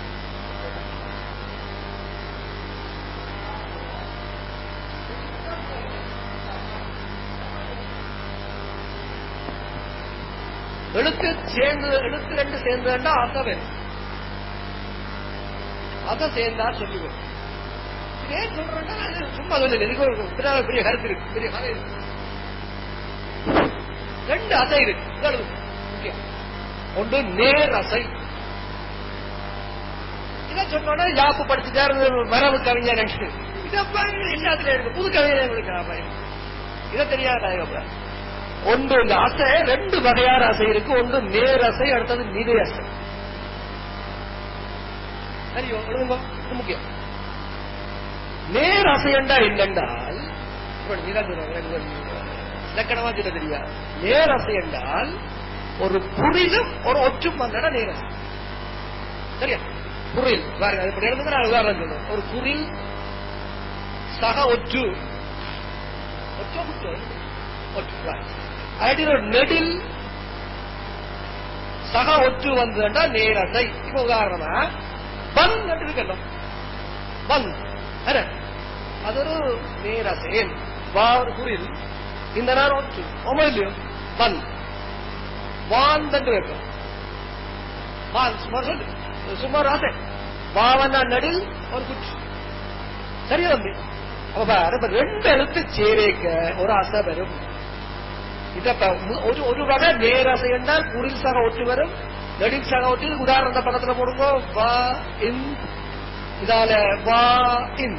எழுத்து சேர்ந்து எழுத்து ரெண்டு சேர்ந்து என்றால் அசை வேணும் அசை சேர்ந்தா சொல்லுவேன் இது ஏன் சொல்றேன்னா அது சும்மா சொல்லல இதுக்கு ஒரு பின்னால பெரிய கருத்து இருக்கு பெரிய கதை இருக்கு ரெண்டு அசை இருக்கு இதெல்லாம் முக்கியம் ஒன்று நேர் அசை இதை சொன்னோன்னா யாப்பு படிச்சுட்டாரு மரபு கவிஞர் இதை பாருங்க எல்லாத்துல இருக்கு புது கவிஞர் எங்களுக்கு இதை தெரியாத கதை ஒன்று இந்த அசை ரெண்டு வகையான அசை இருக்கு ஒன்று நேர் அசை அடுத்தது நிதை அசை சரியோ எழுதுங்க இது முக்கியம் நேர் அசையண்டா என்னென்றால் இலக்கணமா சொல்ல தெரியா நேர் அசை என்றால் ஒரு புரிலும் ஒரு ஒற்றும் வந்தா நேர் அசை சரியா புரில் பாருங்க அது இப்படி எழுதுங்க நான் உதாரணம் சொல்றேன் ஒரு புரில் சக ஒற்று ஒற்றோ முற்றோ ஒற்று right. அடி ஒரு நெடில் சக ஒற்று வந்ததுண்டா நேரசை இப்ப உதாரணமா பன் என்று இருக்கணும் பன் என்ன? அது ஒரு நேரசை வா ஒரு புரில் இந்த நேரம் ஒற்று ஓமோ இல்லையோ பன் வான் என்று வைக்கும் வான் சுமார் சொல்லு சுமார் ஆசை வாவனா நடில் ஒரு குற்று சரியா தம்பி அப்ப பாரு, இப்ப ரெண்டு எழுத்து சேரேக்க ஒரு அசை வரும் இத இப்ப மு- ஒரு ஒரு வகை நேரசை என்றால் குரில் சக ஒற்று வரும் நெடில் சக ஒற்று இதுக்கு உதாரணம் இந்த படத்துல போடுங்க வா இன் இதால வா இன்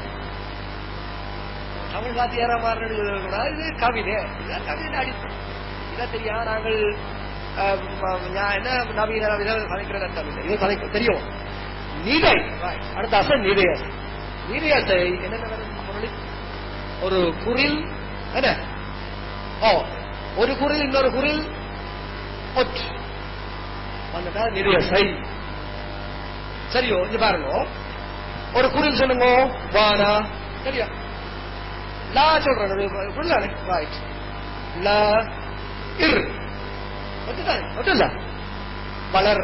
தமிழ் வாத்தியாரா மாறினது கூடாது இது கவிதை இதுதான் கவிதை அடிப்பு இதை தெரியா நாங்கள் அஹ், ம- ஞா- என்ன நவீன நவீன கலைக்கிற தமிழ் இது கலைக்க தெரியும் நிதை right. அடுத்த அசை நிதை அசை நிதை அசை என்னென்ன வரும் முரளி? ஒரு குரில் என்ன ஓ ஒரு குரில் இன்னொரு குரில் ஒற்று வந்துட்டா நிறைய சை சரியோ இங்க பாருங்க ஒரு குரில் சொல்லுங்க வானா சரியா லா சொல்றேன் புரியல ரைட் லா இர் ஒட்டுதானே ஒட்டுல வளர்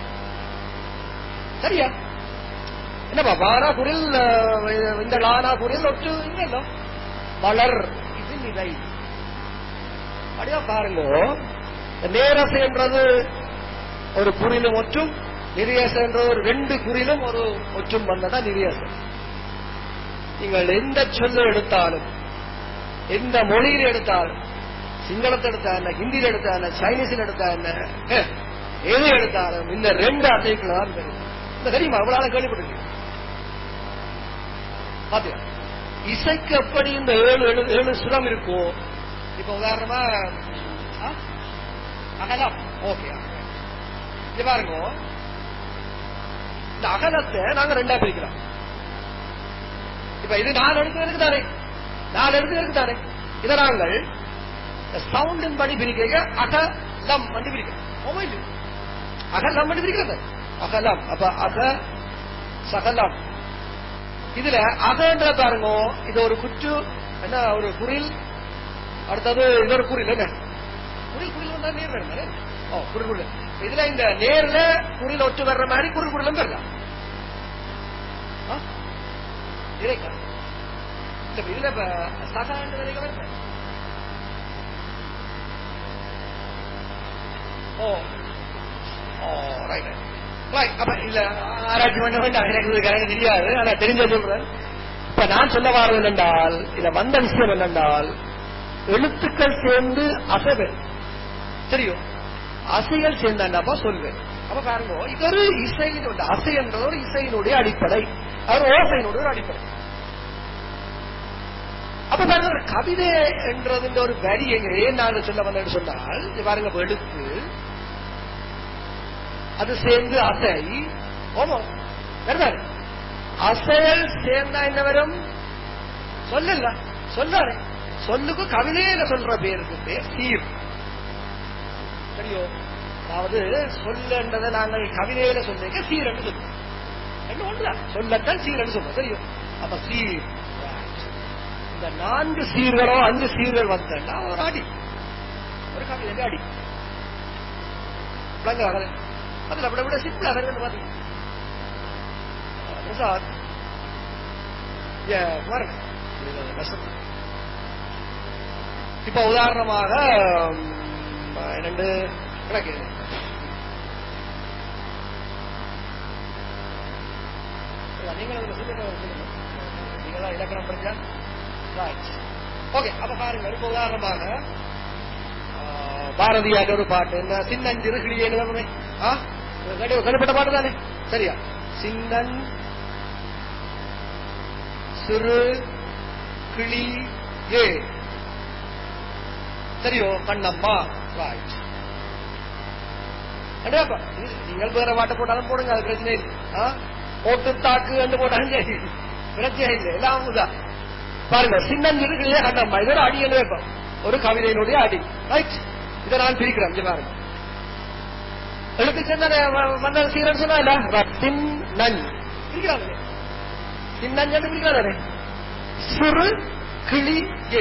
சரியா என்னப்பா வானா குரில் அஹ், இந்த லானா குரில் ஒட்டு இல்ல வளர் இது நிலை அப்படியா பாருங்க இந்த நேரசை என்றது ஒரு குறிலும் ஒற்றும் நிரியசை என்ற ஒரு ரெண்டு குறிலும் ஒரு ஒற்றும் வந்ததா நிரியசை நீங்கள் எந்த சொல்ல எடுத்தாலும் எந்த மொழியில் எடுத்தாலும் சிங்களத்தை எடுத்தா என்ன ஹிந்தியில் எடுத்தா என்ன சைனீஸில் எடுத்தா என்ன அஹ், எது எடுத்தாலும் இந்த ரெண்டு அசைக்குள்ள தான் தெரியும் இந்த தெரியுமா அவ்வளவு கேள்விப்பட்டிருக்கீங்க பாத்தியா இசைக்கு எப்படி இந்த ஏழு ஏழு ஏழு சுரம் இருக்கும் இப்ப உதாரணமா ஆ? அகலம் ஓகே இது பாருங்க இந்த அகலத்தை நாங்க ரெண்டா பிரிக்கிறோம் இப்ப இது நான் எடுக்கிறதுக்கு தானே நாலு எழுத்து இருக்குதானே இதை நாங்கள் சவுண்டின் படி பிரிக்க அகலம் பண்ணி பிரிக்கிறோம் மொபைல் அகலம் பண்ணி பிரிக்கிறது அகலம் அப்ப அக சகலம் இதுல அகன்ற பாருங்க இது ஒரு குற்று என்ன ஒரு குரில் அடுத்தது இன்னொரு குரில் என்ன குரில் குரில் வந்தா நேர் வேணும் தானே? ஓ குரில் குரில் இதுல இந்த நேர்ல குரில் ஒற்று வர்ற மாதிரி குரில் குரிலும் வரலாம் ஆ? இறைக்கா இல்ல இதுல இப்ப சகாண்டு வரைக்கும் வருது ஓ ஓ ரைட் ரைட் அப்ப இல்ல ஆராய்ச்சி பண்ண வேண்டாம் எனக்கு இது கரெக்ட் தெரியாது ஆனா தெரிஞ்ச சொல்றேன் இப்ப நான் சொல்ல வர்றது என்னென்றால் இத வந்த விஷயம் என்னென்றால் எழுத்துக்கள் சேர்ந்து அசைவு தெரியும் அசைகள் சேர்ந்தாண்டாப்பா சொல்வேன் அப்ப பாருங்க இது ஒரு இசையினுடைய அசை என்றது ஒரு இசையினுடைய அடிப்படை அது ஒரு ஓசையினுடைய ஒரு அடிப்படை அப்ப பாருங்க ஒரு கவிதை என்றது ஒரு வரி எங்க ஏன் நான் சொல்ல வந்தேன்னு சொன்னால் இது பாருங்க இப்ப எழுத்து அது சேர்ந்து அசை ஓமோ வருதாரு அசையல் சேர்ந்தா என்ன வரும் சொல்லல சொல்லாரு சொல்லுக்கு கவிதையில சொல்ற பேருக்கு பேர் சீர் சரியோ அதாவது சொல்லன்றதை நாங்கள் கவிதையில சொல்லிக்க சீரன்னு சொல்லுவோம் ரெண்டு ஒன்றுதான் சொல்லத்தான் சீரன்னு சொல்றோம் தெரியும் அப்ப சீர் right. இந்த நான்கு சீர்களோ அஞ்சு சீர்கள் வந்தா ஒரு அடி ஒரு கவிதை அடி விளங்க வகலை அதுல விட விட சிம்பிளா வருது பாத்தீங்க பிரசாத் ஏ, பாருங்க இது கஷ்டம். இப்ப உதாரணமாக ம், ரெண்டு கிடக்கு நீங்கள் அதுல சொல்லுங்க சொல்லுங்க நீங்களா இலக்கணம் படிச்சா ரைட் ஓகே அப்ப பாருங்க இப்ப உதாரணமாக ஆ, பாரதியார் ஒரு பாட்டு இந்த சின்னஞ்சிறு கிளியேன்னு வருமே ஆ கடி- கடுப்பட்ட பாட்டு தானே சரியா சின்னன் சிறு கிளி ஏ சரியோ கண்ணம்மா ரைட் அடேப்பா, இது- நீங்கள் வேற பாட்டை போட்டாலும் போடுங்க அது பிரச்சனை இல்லை ஆ? போட்டு தாக்கு என்று போட்டாலும் சரி பிரச்சனை இல்லை எல்லாம் தான் பாருங்க சின்னஞ்சிறு கிளியே கண்ணம்மா இது ஒரு அடி என்று வைப்போம் ஒரு கவிதையினுடைய அடி ரைட் இதை நான் பிரிக்கிறேன் இங்க பாருங்க எழுத்து சேர்ந்த மன்னர் சீரன் சொன்னா சின் நன் பிரிக்கிறாங்க சின்னன் என்று பிரிக்கிறாரு சிறு கிளி ஏ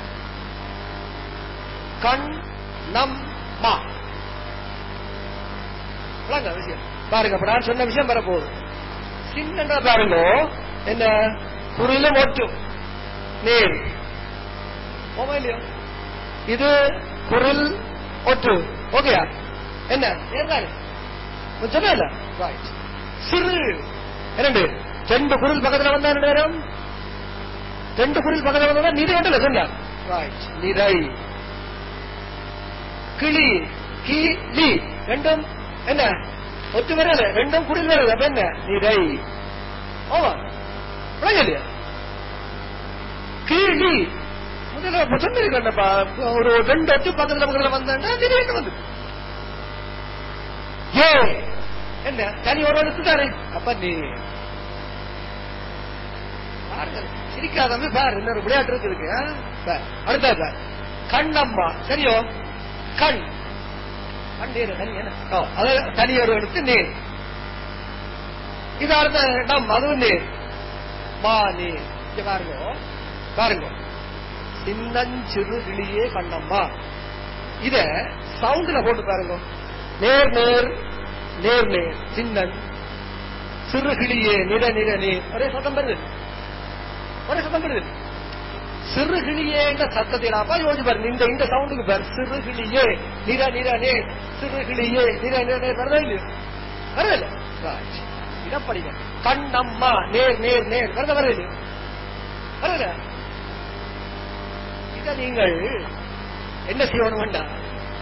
கண் நம் மா விளங்க விஷயம் பாருங்க அப்ப நான் சொன்ன விஷயம் வரப்போகுது சின்ன பாருங்க என்ன குரிலும் ஒட்டும் நேர் ஓமா இல்லையோ இது குரில் ஒட்டு ஓகேயா என்ன நேர்தானே சொன்ன ரைட் சிறு இரண்டு ரெண்டு குரில் பக்கத்துல வந்தா ரெண்டு நேரம் ரெண்டு குரில் பக்கத்துல வந்தா நிறை ஒன்றுல சொன்ன ரைட் நிறை கிளி கிளி ரெண்டும் என்ன ஒத்து வரல ரெண்டும் குடில் வருது அப்ப என்ன நிறை ஓவா விளங்கலையா கிளி முதல்ல சொன்னிருக்கேன்ப்பா ஒரு ரெண்டு ஒட்டு பக்கத்துல பக்கத்துல வந்தாண்டா நிறை வந்து ஏ என்ன தனி ஒரு எடுத்து தானே அப்ப நீ பாருங்க சிரிக்காதவங்க பாரு இன்னொரு விளையாட்டு இருக்கு இதுக்கு ஆ? பாரு. அடுத்தது பாரு. கண்ணம்மா சரியோ கண் கண் நேரு தனி என்ன ஓ, அது தனி ஒரு எடுத்து நேர் இது அடுத்த நம் அதுவும் நேர் மா நேர் இங்க பாருங்க பாருங்க சின்னஞ்சிறு கிளியே கண்ணம்மா இத சவுண்ட்ல போட்டு பாருங்க நேர் நேர் நேர் நேர் சின்னன் சிறு கிளியே நிற நிற நீர் ஒரே சத்தம் வருது ஒரே சத்தம் வருது சிறு கிளியேன்ற சத்தத்திலாப்பா யோசிச்சு பாருங்க இந்த இந்த சவுண்டுக்கு பாரு சிறு கிளியே நிற நிற நேர் சிறு கிளியே நிற நிற நேர் வரதா இல்லையோ வரதில்ல Right. இடம் படிங்க கண்ணம்மா நேர் நேர் நேர் வரத வரது இல்லையோ வரல இத நீங்கள் என்ன செய்யணும் வேண்டாம்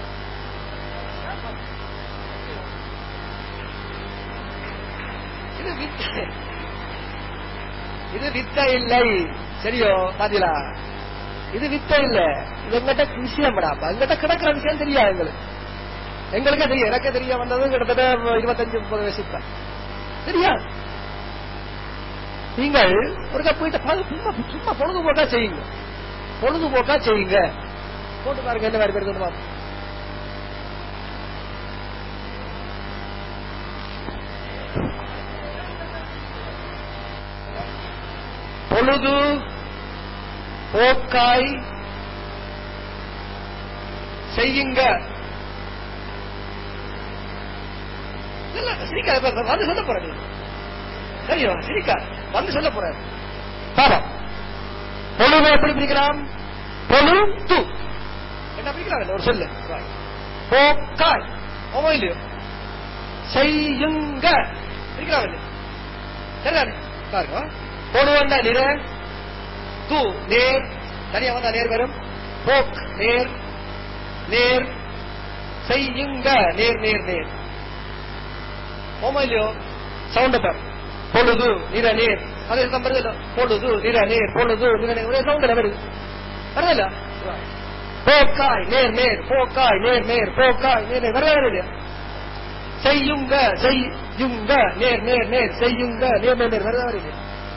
இது வித்தை இது வித்தை இல்லை சரியோ பாத்தீங்களா இது வித்தை இல்ல இது எங்கிட்ட விஷயம்டா எங்கிட்ட கிடக்கிற விஷயம் தெரியாது எங்களுக்கு எங்களுக்கே தெரியும் எனக்கே தெரிய வந்தது கிட்டத்தட்ட இருபத்தஞ்சு முப்பது வயசு தான் தெரியாது நீங்கள் ஒரு போயிட்டு பாரு, சும்மா சும்மா பொழுதுபோக்கா செய்யுங்க பொழுதுபோக்கா செய்யுங்க போட்டு பாருங்க என்ன மாதிரி பேர் பாருங்க பொழுது போக்காய் செய்யுங்க இல்ல, சிரிக்காத இப்ப வந்து சொல்ல போற நீ சரியோ சிரிக்கா வந்து சொல்ல போற பாபா பொழுது எப்படி பிரிக்கலாம் பொழு து என்ன பிரிக்கிறாங்க ஒரு சொல்லு போக்காய் ஓமோ இல்லையோ செய்யுங்க பிரிக்கிறாங்க சரிதானே பாருங்க பொழு வந்தா நிற து நேர் தனியா வந்தா நேர் வரும் போக் நேர் நேர் செய்யுங்க நேர் நேர் நேர் ஓமா இல்லையோ சவுண்ட் பார் பொழுது நிற நேர் அதே வருது பொழுது நிற நேர் பொழுது நிற நேர் ஒரே சவுண்ட்ல வருது வருதில்ல போக்காய் நேர் நேர் போக்காய் நேர் நேர் போக்காய் நேர் நேர் வரவே இல்லையா செய்யுங்க செய்யுங்க நேர் நேர் நேர் செய்யுங்க நேர் நேர் நேர் வரவே இல்லையா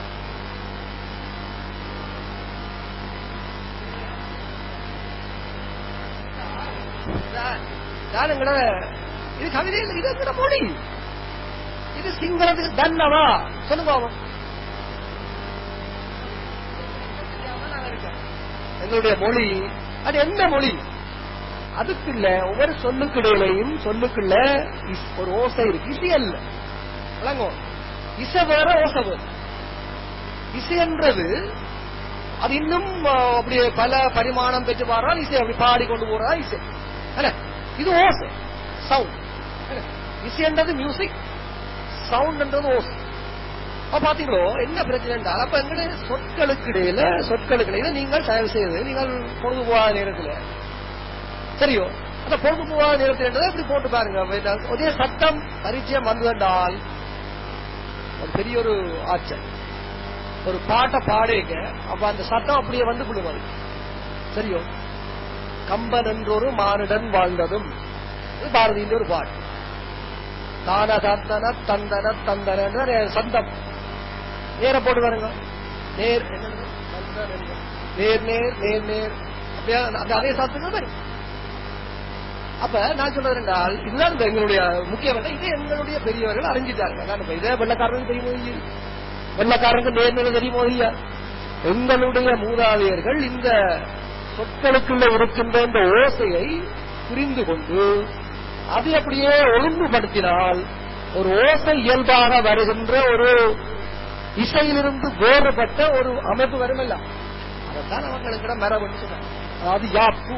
யாருங்கள இது கவிதை இல்லை இது எங்கட மொழி இது சிங்களத்துக்கு தன்னவா சொல்லுங்க பாவம். எங்களுடைய மொழி அது என்ன மொழி அதுக்குள்ள ஒவ்வொரு சொல்லுக்கிடையிலையும் சொல்லுக்குள்ள இஸ்- ஒரு ஓசை இருக்கு இசை அல்ல விளங்கோ இசை வேற ஓசை வேற இசை என்றது அது இன்னும் ஆ, அப்படியே பல பரிமாணம் பெற்று பாடுறால் இசை அப்படி பாடி கொண்டு போறதா இசை என்ன? இது ஓசை சவுண்ட் இசை என்றது மியூசிக் சவுண்ட் என்றது ஓசை அப்ப பாத்தீங்களோ என்ன பிரச்சனை என்றால் அப்ப எங்களுடைய சொற்களுக்கு இடையில சொற்களுக்கு இடையில நீங்கள் தயவு செய்து நீங்கள் பொழுது போகாத நேரத்துல சரியோ அந்த பொழுது போகாத நேரத்தில் என்றதை இப்படி போட்டு பாருங்க ஒரே சட்டம் பரிச்சயம் வந்ததென்றால் ஒரு பெரிய ஒரு ஆச்சல் ஒரு பாட்டை பாடுங்க அப்ப அந்த சட்டம் அப்படியே வந்து விழுவது சரியோ கம்பன் என்றொரு மானுடன் வாழ்ந்ததும் இது பாரதியின் ஒரு பாட்டு தான தந்தன தந்தன தந்தன சந்தம் நேர போட்டு வருங்க நேர் என்னது? தந்தன என்ன? நேர் நேர் நேர் நேர் அப்படியே அந்த அதே சாத்துக்கு வரும் அப்ப நான் சொல்றது என்றால் இதுதான் இந்த எங்களுடைய முக்கியமான இது எங்களுடைய பெரியவர்கள் அறிஞ்சிட்டாங்க நான் இப்ப இதே வெள்ளக்காரனுக்கு தெரியுமோ இல்லையா? வெள்ளக்காரனுக்கு நேர்நிலை தெரியுமோ இல்லையா எங்களுடைய மூதாதையர்கள் இந்த சொற்களுக்குள்ள இருக்கின்ற இந்த ஓசையை புரிந்து கொண்டு அதை அப்படியே ஒழுங்குபடுத்தினால் ஒரு ஓசை இயல்பாக வருகின்ற ஒரு இசையிலிருந்து வேறுபட்ட ஒரு அமைப்பு வருமல்ல அதைத்தான் அவங்களுக்கு மரபுன்னு சொன்னாங்க அதாவது யாப்பு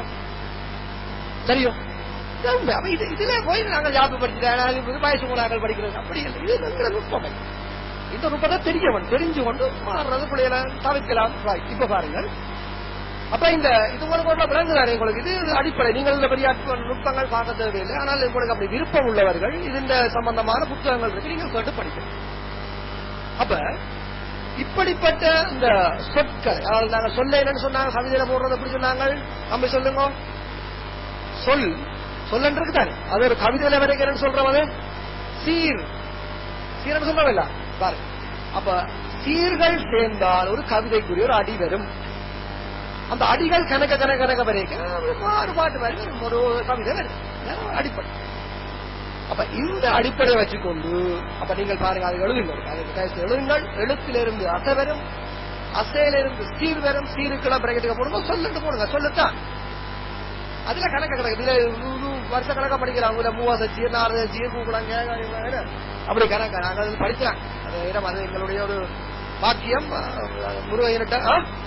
சரியோ இது உண்மை. அப்ப இது இதுல போய் நாங்கள் யாப்பு படிச்சுட்டாங்க வயசு மூலாக்கள் படிக்கிறது அப்படி இல்லை இது எங்களை நுட்பம் இந்த நுட்பத்தை தெரியவன் தெரிஞ்சு கொண்டு மாறுறது பிள்ளைகளை தவிர்க்கலாம் Right. இப்ப பாருங்கள் அப்ப இந்த இது உங்களுக்கு ஒரு விளங்குதானே உங்களுக்கு இது அடிப்படை நீங்கள் இந்த பெரிய அற்ப- நுட்பங்கள் பார்க்க தேவையில்லை ஆனால் உங்களுக்கு அப்படி விருப்பம் உள்ளவர்கள் இதுஇந்த சம்பந்தமான புத்தகங்கள் இருக்கு நீங்க கேட்டு படிக்கலாம் அப்ப இப்படிப்பட்ட இந்த சொற்கள் அதாவது நாங்க சொல்ல என்னன்னு சொன்னாங்க கவிதையில போடுறது எப்படி சொன்னாங்க நம்ம சொல்லுங்க சொல் சொல்லன்றது தானே அது ஒரு கவிதையில வரைக்கிறேன்னு சொல்றவங்க சீர் சீரன்னு சொல்றவில்ல பாருங்க அப்ப சீர்கள் சேர்ந்தால் ஒரு கவிதைக்குரிய ஒரு அடி வரும் அந்த அடிகள் கணக்க கணக்க கணக்க வரைக்கும் ஒரு பாட்டு வரைக்கும் ஒரு கவிதை வரும் இதான் அடிப்படை அப்ப இந்த அடிப்படையை வச்சுக்கொண்டு அப்ப நீங்கள் பாருங்க அதை எழுதுங்கள் அதுக்கு தயவு செய்து எழுதுங்கள் எழுத்திலிருந்து அசை வரும் அசையிலிருந்து சீர் வரும் சீருக்கெல்லாம் பிரகத்துக்கு போடுங்க சொல்லிட்டு போடுங்க சொல்லுத்தான் அதுல கணக்கு கிடக்கு இதுல இது வருஷ கணக்கா படிக்கிறாங்க இதுல மூவாச சீர் நாலு சீர் பூக்குளாங்க அப்படி கணக்கு நாங்க அது படிக்கலாம் அது இடம் அது எங்களுடைய ஒரு பாக்கியம் முருகையிட்ட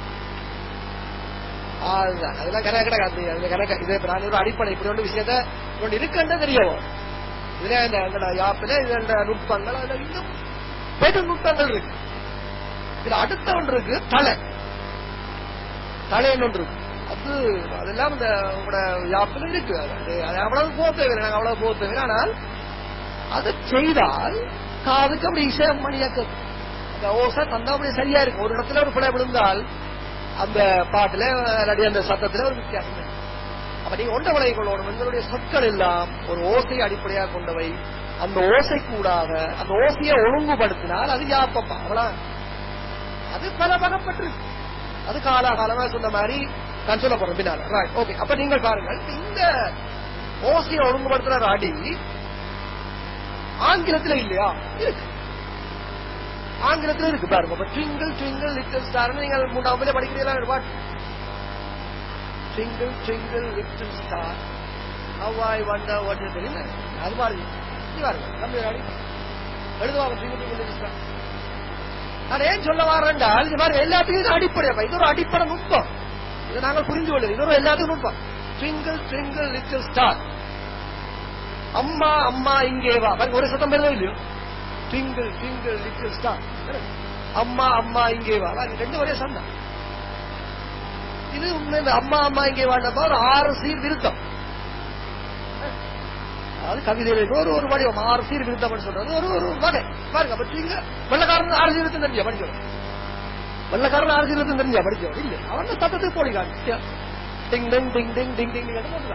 அதுதான் அதெல்லாம் கணக்கு கிடக்காது அதுல கணக்கு இது இப்ப நான் ஒரு அடிப்படை இப்படி ஒன்று விஷயத்த ஒன்று இருக்குன்னு தெரியும் இதுல இந்த எங்களோட யாப்பில இது இந்த நுட்பங்கள் அதுல இன்னும் பெரு நுட்பங்கள் இருக்கு இதுல அடுத்த ஒன்று இருக்கு தலை தலைன்னு ஒன்று இருக்கு அது அதெல்லாம் இந்த உங்களோட யாப்பில் இருக்கு அது அது அவ்வளவு போக தேவையில்லை நாங்க அவ்வளவு போக தேவையில்லை ஆனால் அதை செய்தால் காதுக்கு அப்படி இசை மணியாக்க அந்த ஓசை தந்தா அப்படி சரியா இருக்கு ஒரு இடத்துல ஒரு பிழை விழுந்தால் அந்த பாட்டுல இல்லாட்டி அந்த சத்தத்துல ஒரு வித்தியாசம் இருக்கு. அப்ப நீங்க ஒன்றை விளை கொள்ளணும் எங்களுடைய சொற்கள் எல்லாம் ஒரு ஓசையை அடிப்படையாக கொண்டவை அந்த ஓசை கூடாக அந்த ஓசையை ஒழுங்குபடுத்தினால் அது யாப்பப்பா அவ்வளவு அது பல வகைப்பட்டிருக்கு அது காலாகாலமா சொன்ன மாதிரி நான் சொல்ல போறேன் பின்னால ரைட் ஓகே அப்ப நீங்கள் பாருங்கள் இந்த ஓசையை ஒழுங்குபடுத்துற அடி ஆங்கிலத்துல இல்லையா இருக்கு ஆங்கிலத்துல இருக்கு பாருங்க அப்ப ட்விங்கிள் ட்விங்கிள் லிட்டில் ஸ்டார் நீங்கள் மூணாவது படிக்கிறீங்களா பாட்டு twinkle twinkle little star how I wonder what is தெரியல அது மாதிரி இது பாருங்க நம்ம அடி எழுதுவாங்க ட்விங்கிள் ட்விங்கிள் லிட்டில் ஸ்டார் நான் ஏன் சொல்ல வரேன்டால் இது மாதிரி எல்லாத்துக்கும் இது அடிப்படை அப்ப. இது ஒரு அடிப்படை நுட்பம் இதை நாங்கள் புரிந்து கொள்ளுது இது ஒரு எல்லாத்துக்கும் நுட்பம் ட்விங்கிள் ட்விங்கிள் லிட்டில் ஸ்டார் அம்மா அம்மா இங்கே வா பாருங்க, ஒரு சத்தம் பெறுதோ இல்லையோ ட்விங்கிள் ட்விங்கிள் லிட்டில் ஸ்டார் அம்மா அம்மா இங்கே வா பாருங்க, ரெண்டு ஒரே சந்தம் இது உண்மை இந்த அம்மா அம்மா இங்கே வாண்டப்ப ஒரு ஆறு சீர் விருத்தம் அது கவிதையில இருக்க ஒரு ஒரு வடிவம் ஆறு சீர் விருத்தம் சொல்றது ஒரு ஒரு வகை பாருங்க அப்ப நீங்க வெள்ளக்காரன் ஆறு சீரத்தம் தெரிஞ்சா படிக்கணும் வெள்ளக்காரன் ஆறு சீரத்தம் தெரிஞ்சா படிக்கணும் இல்ல அவன் சத்தத்துக்கு போடி காட்டு டிங் டிங் டிங் டிங் டிங் டிங்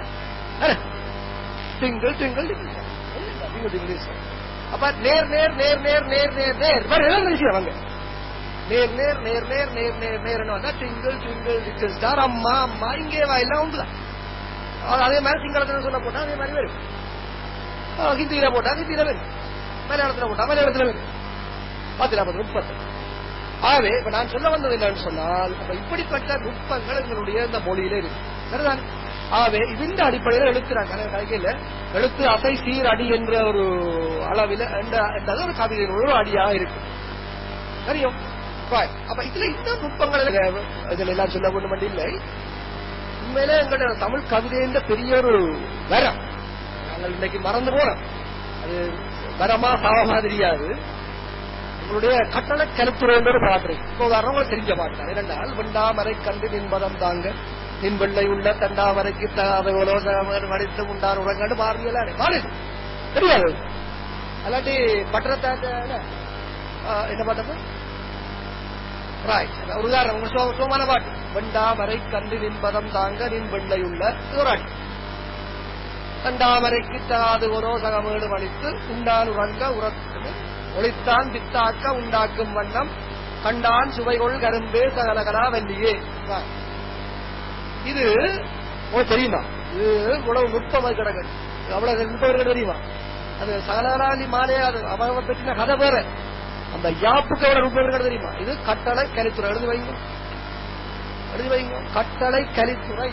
டிங்கிள் டிங்கிள் டிங்கிள் அப்ப நேர் நேர் நேர் நேர் நேர் நேர் நேர் பாரு எல்லாம் விஷயம் அவங்க நேர் நேர் நேர் நேர் நேர் நேர் நேர்னு வந்தா டிங்கிள் டிங்கிள் லிட்டில் ஸ்டார் அம்மா அம்மா இங்கே வா எல்லாம் உண்டுதான் அது அதே மாதிரி சிங்களத்துல சொல்ல போட்டா அதே மாதிரி வரும் ஆ, ஹிந்தியில போட்டா ஹிந்தியில வரும் மலையாளத்துல போட்டா மலையாளத்துல வரும் பத்துல பத்து முப்பத்து ஆகவே இப்ப நான் சொல்ல வந்தது என்னன்னு சொன்னால் அப்ப இப்படிப்பட்ட நுட்பங்கள் எங்களுடைய இந்த மொழியில இருக்கு சரிதான் ஆகவே இந்த அடிப்படையில் எழுத்துறாங்க கணக்கையில் எழுத்து அசை சீர் அடி என்ற ஒரு அளவில் என்ற- என்றது ஒரு கவிதையின் ஒரு அடியாக இருக்கு தெரியும் Right. அப்ப இதுல இந்த நுட்பங்கள் இதுல எல்லாம் சொல்ல வேண்டும் இல்லை உண்மையிலே எங்களுடைய தமிழ் கவிதைன்ற பெரிய ஒரு வரம் நாங்கள் இன்னைக்கு மறந்து போனோம் அது வரமா சாவமா தெரியாது உங்களுடைய கட்டளை கருத்துரை என்று ஒரு பாட்டு இருக்கு. இப்போ உதாரணம் உங்களுக்கு தெரிஞ்ச பாட்டு தான் இரண்டால் வெண்டாமரை கண்டு நின்பதம் தாங்க நின் வெள்ளை உள்ள தண்டாமரைக்கு தகாதவளோ வடித்து உண்டான் உறங்காடு பாருங்களே பாடு தெரியாது அல்லாட்டி பட்டரத்தாக்க என்ன பாட்டு ராய்ட் ஒரு உதாரணம் உங்க சோ- சோமான பாட்டு வெண்டாமரை கண்டு நின்பதம் தாங்க நின் வெள்ளை உள்ள இது ஒரு அடி தண்டாமரைக்கு தகாது ஒரோ சகமேடு வலித்து உண்டான் உறங்க உறக்கு ஒளித்தான் பித்தாக்க உண்டாக்கும் வண்ணம் கண்டான் சுவைகொள் கரும்பே சகலகலா வல்லியே வா. இது உங்களுக்கு தெரியுமா இது இவ்வளவு நுட்பமாக கிடக்கு அவ்வளவு நுட்பம் தெரியுமா அது சகலகலாலி மாலே அது அவங்க பற்றின கதை வேற அந்த யாப்புக்கு எவ்வளவு நுட்பம் இருக்கிறது தெரியுமா இது கட்டளை கலித்துறை எழுதி வைங்க எழுதி வைங்க கட்டளை கலித்துறை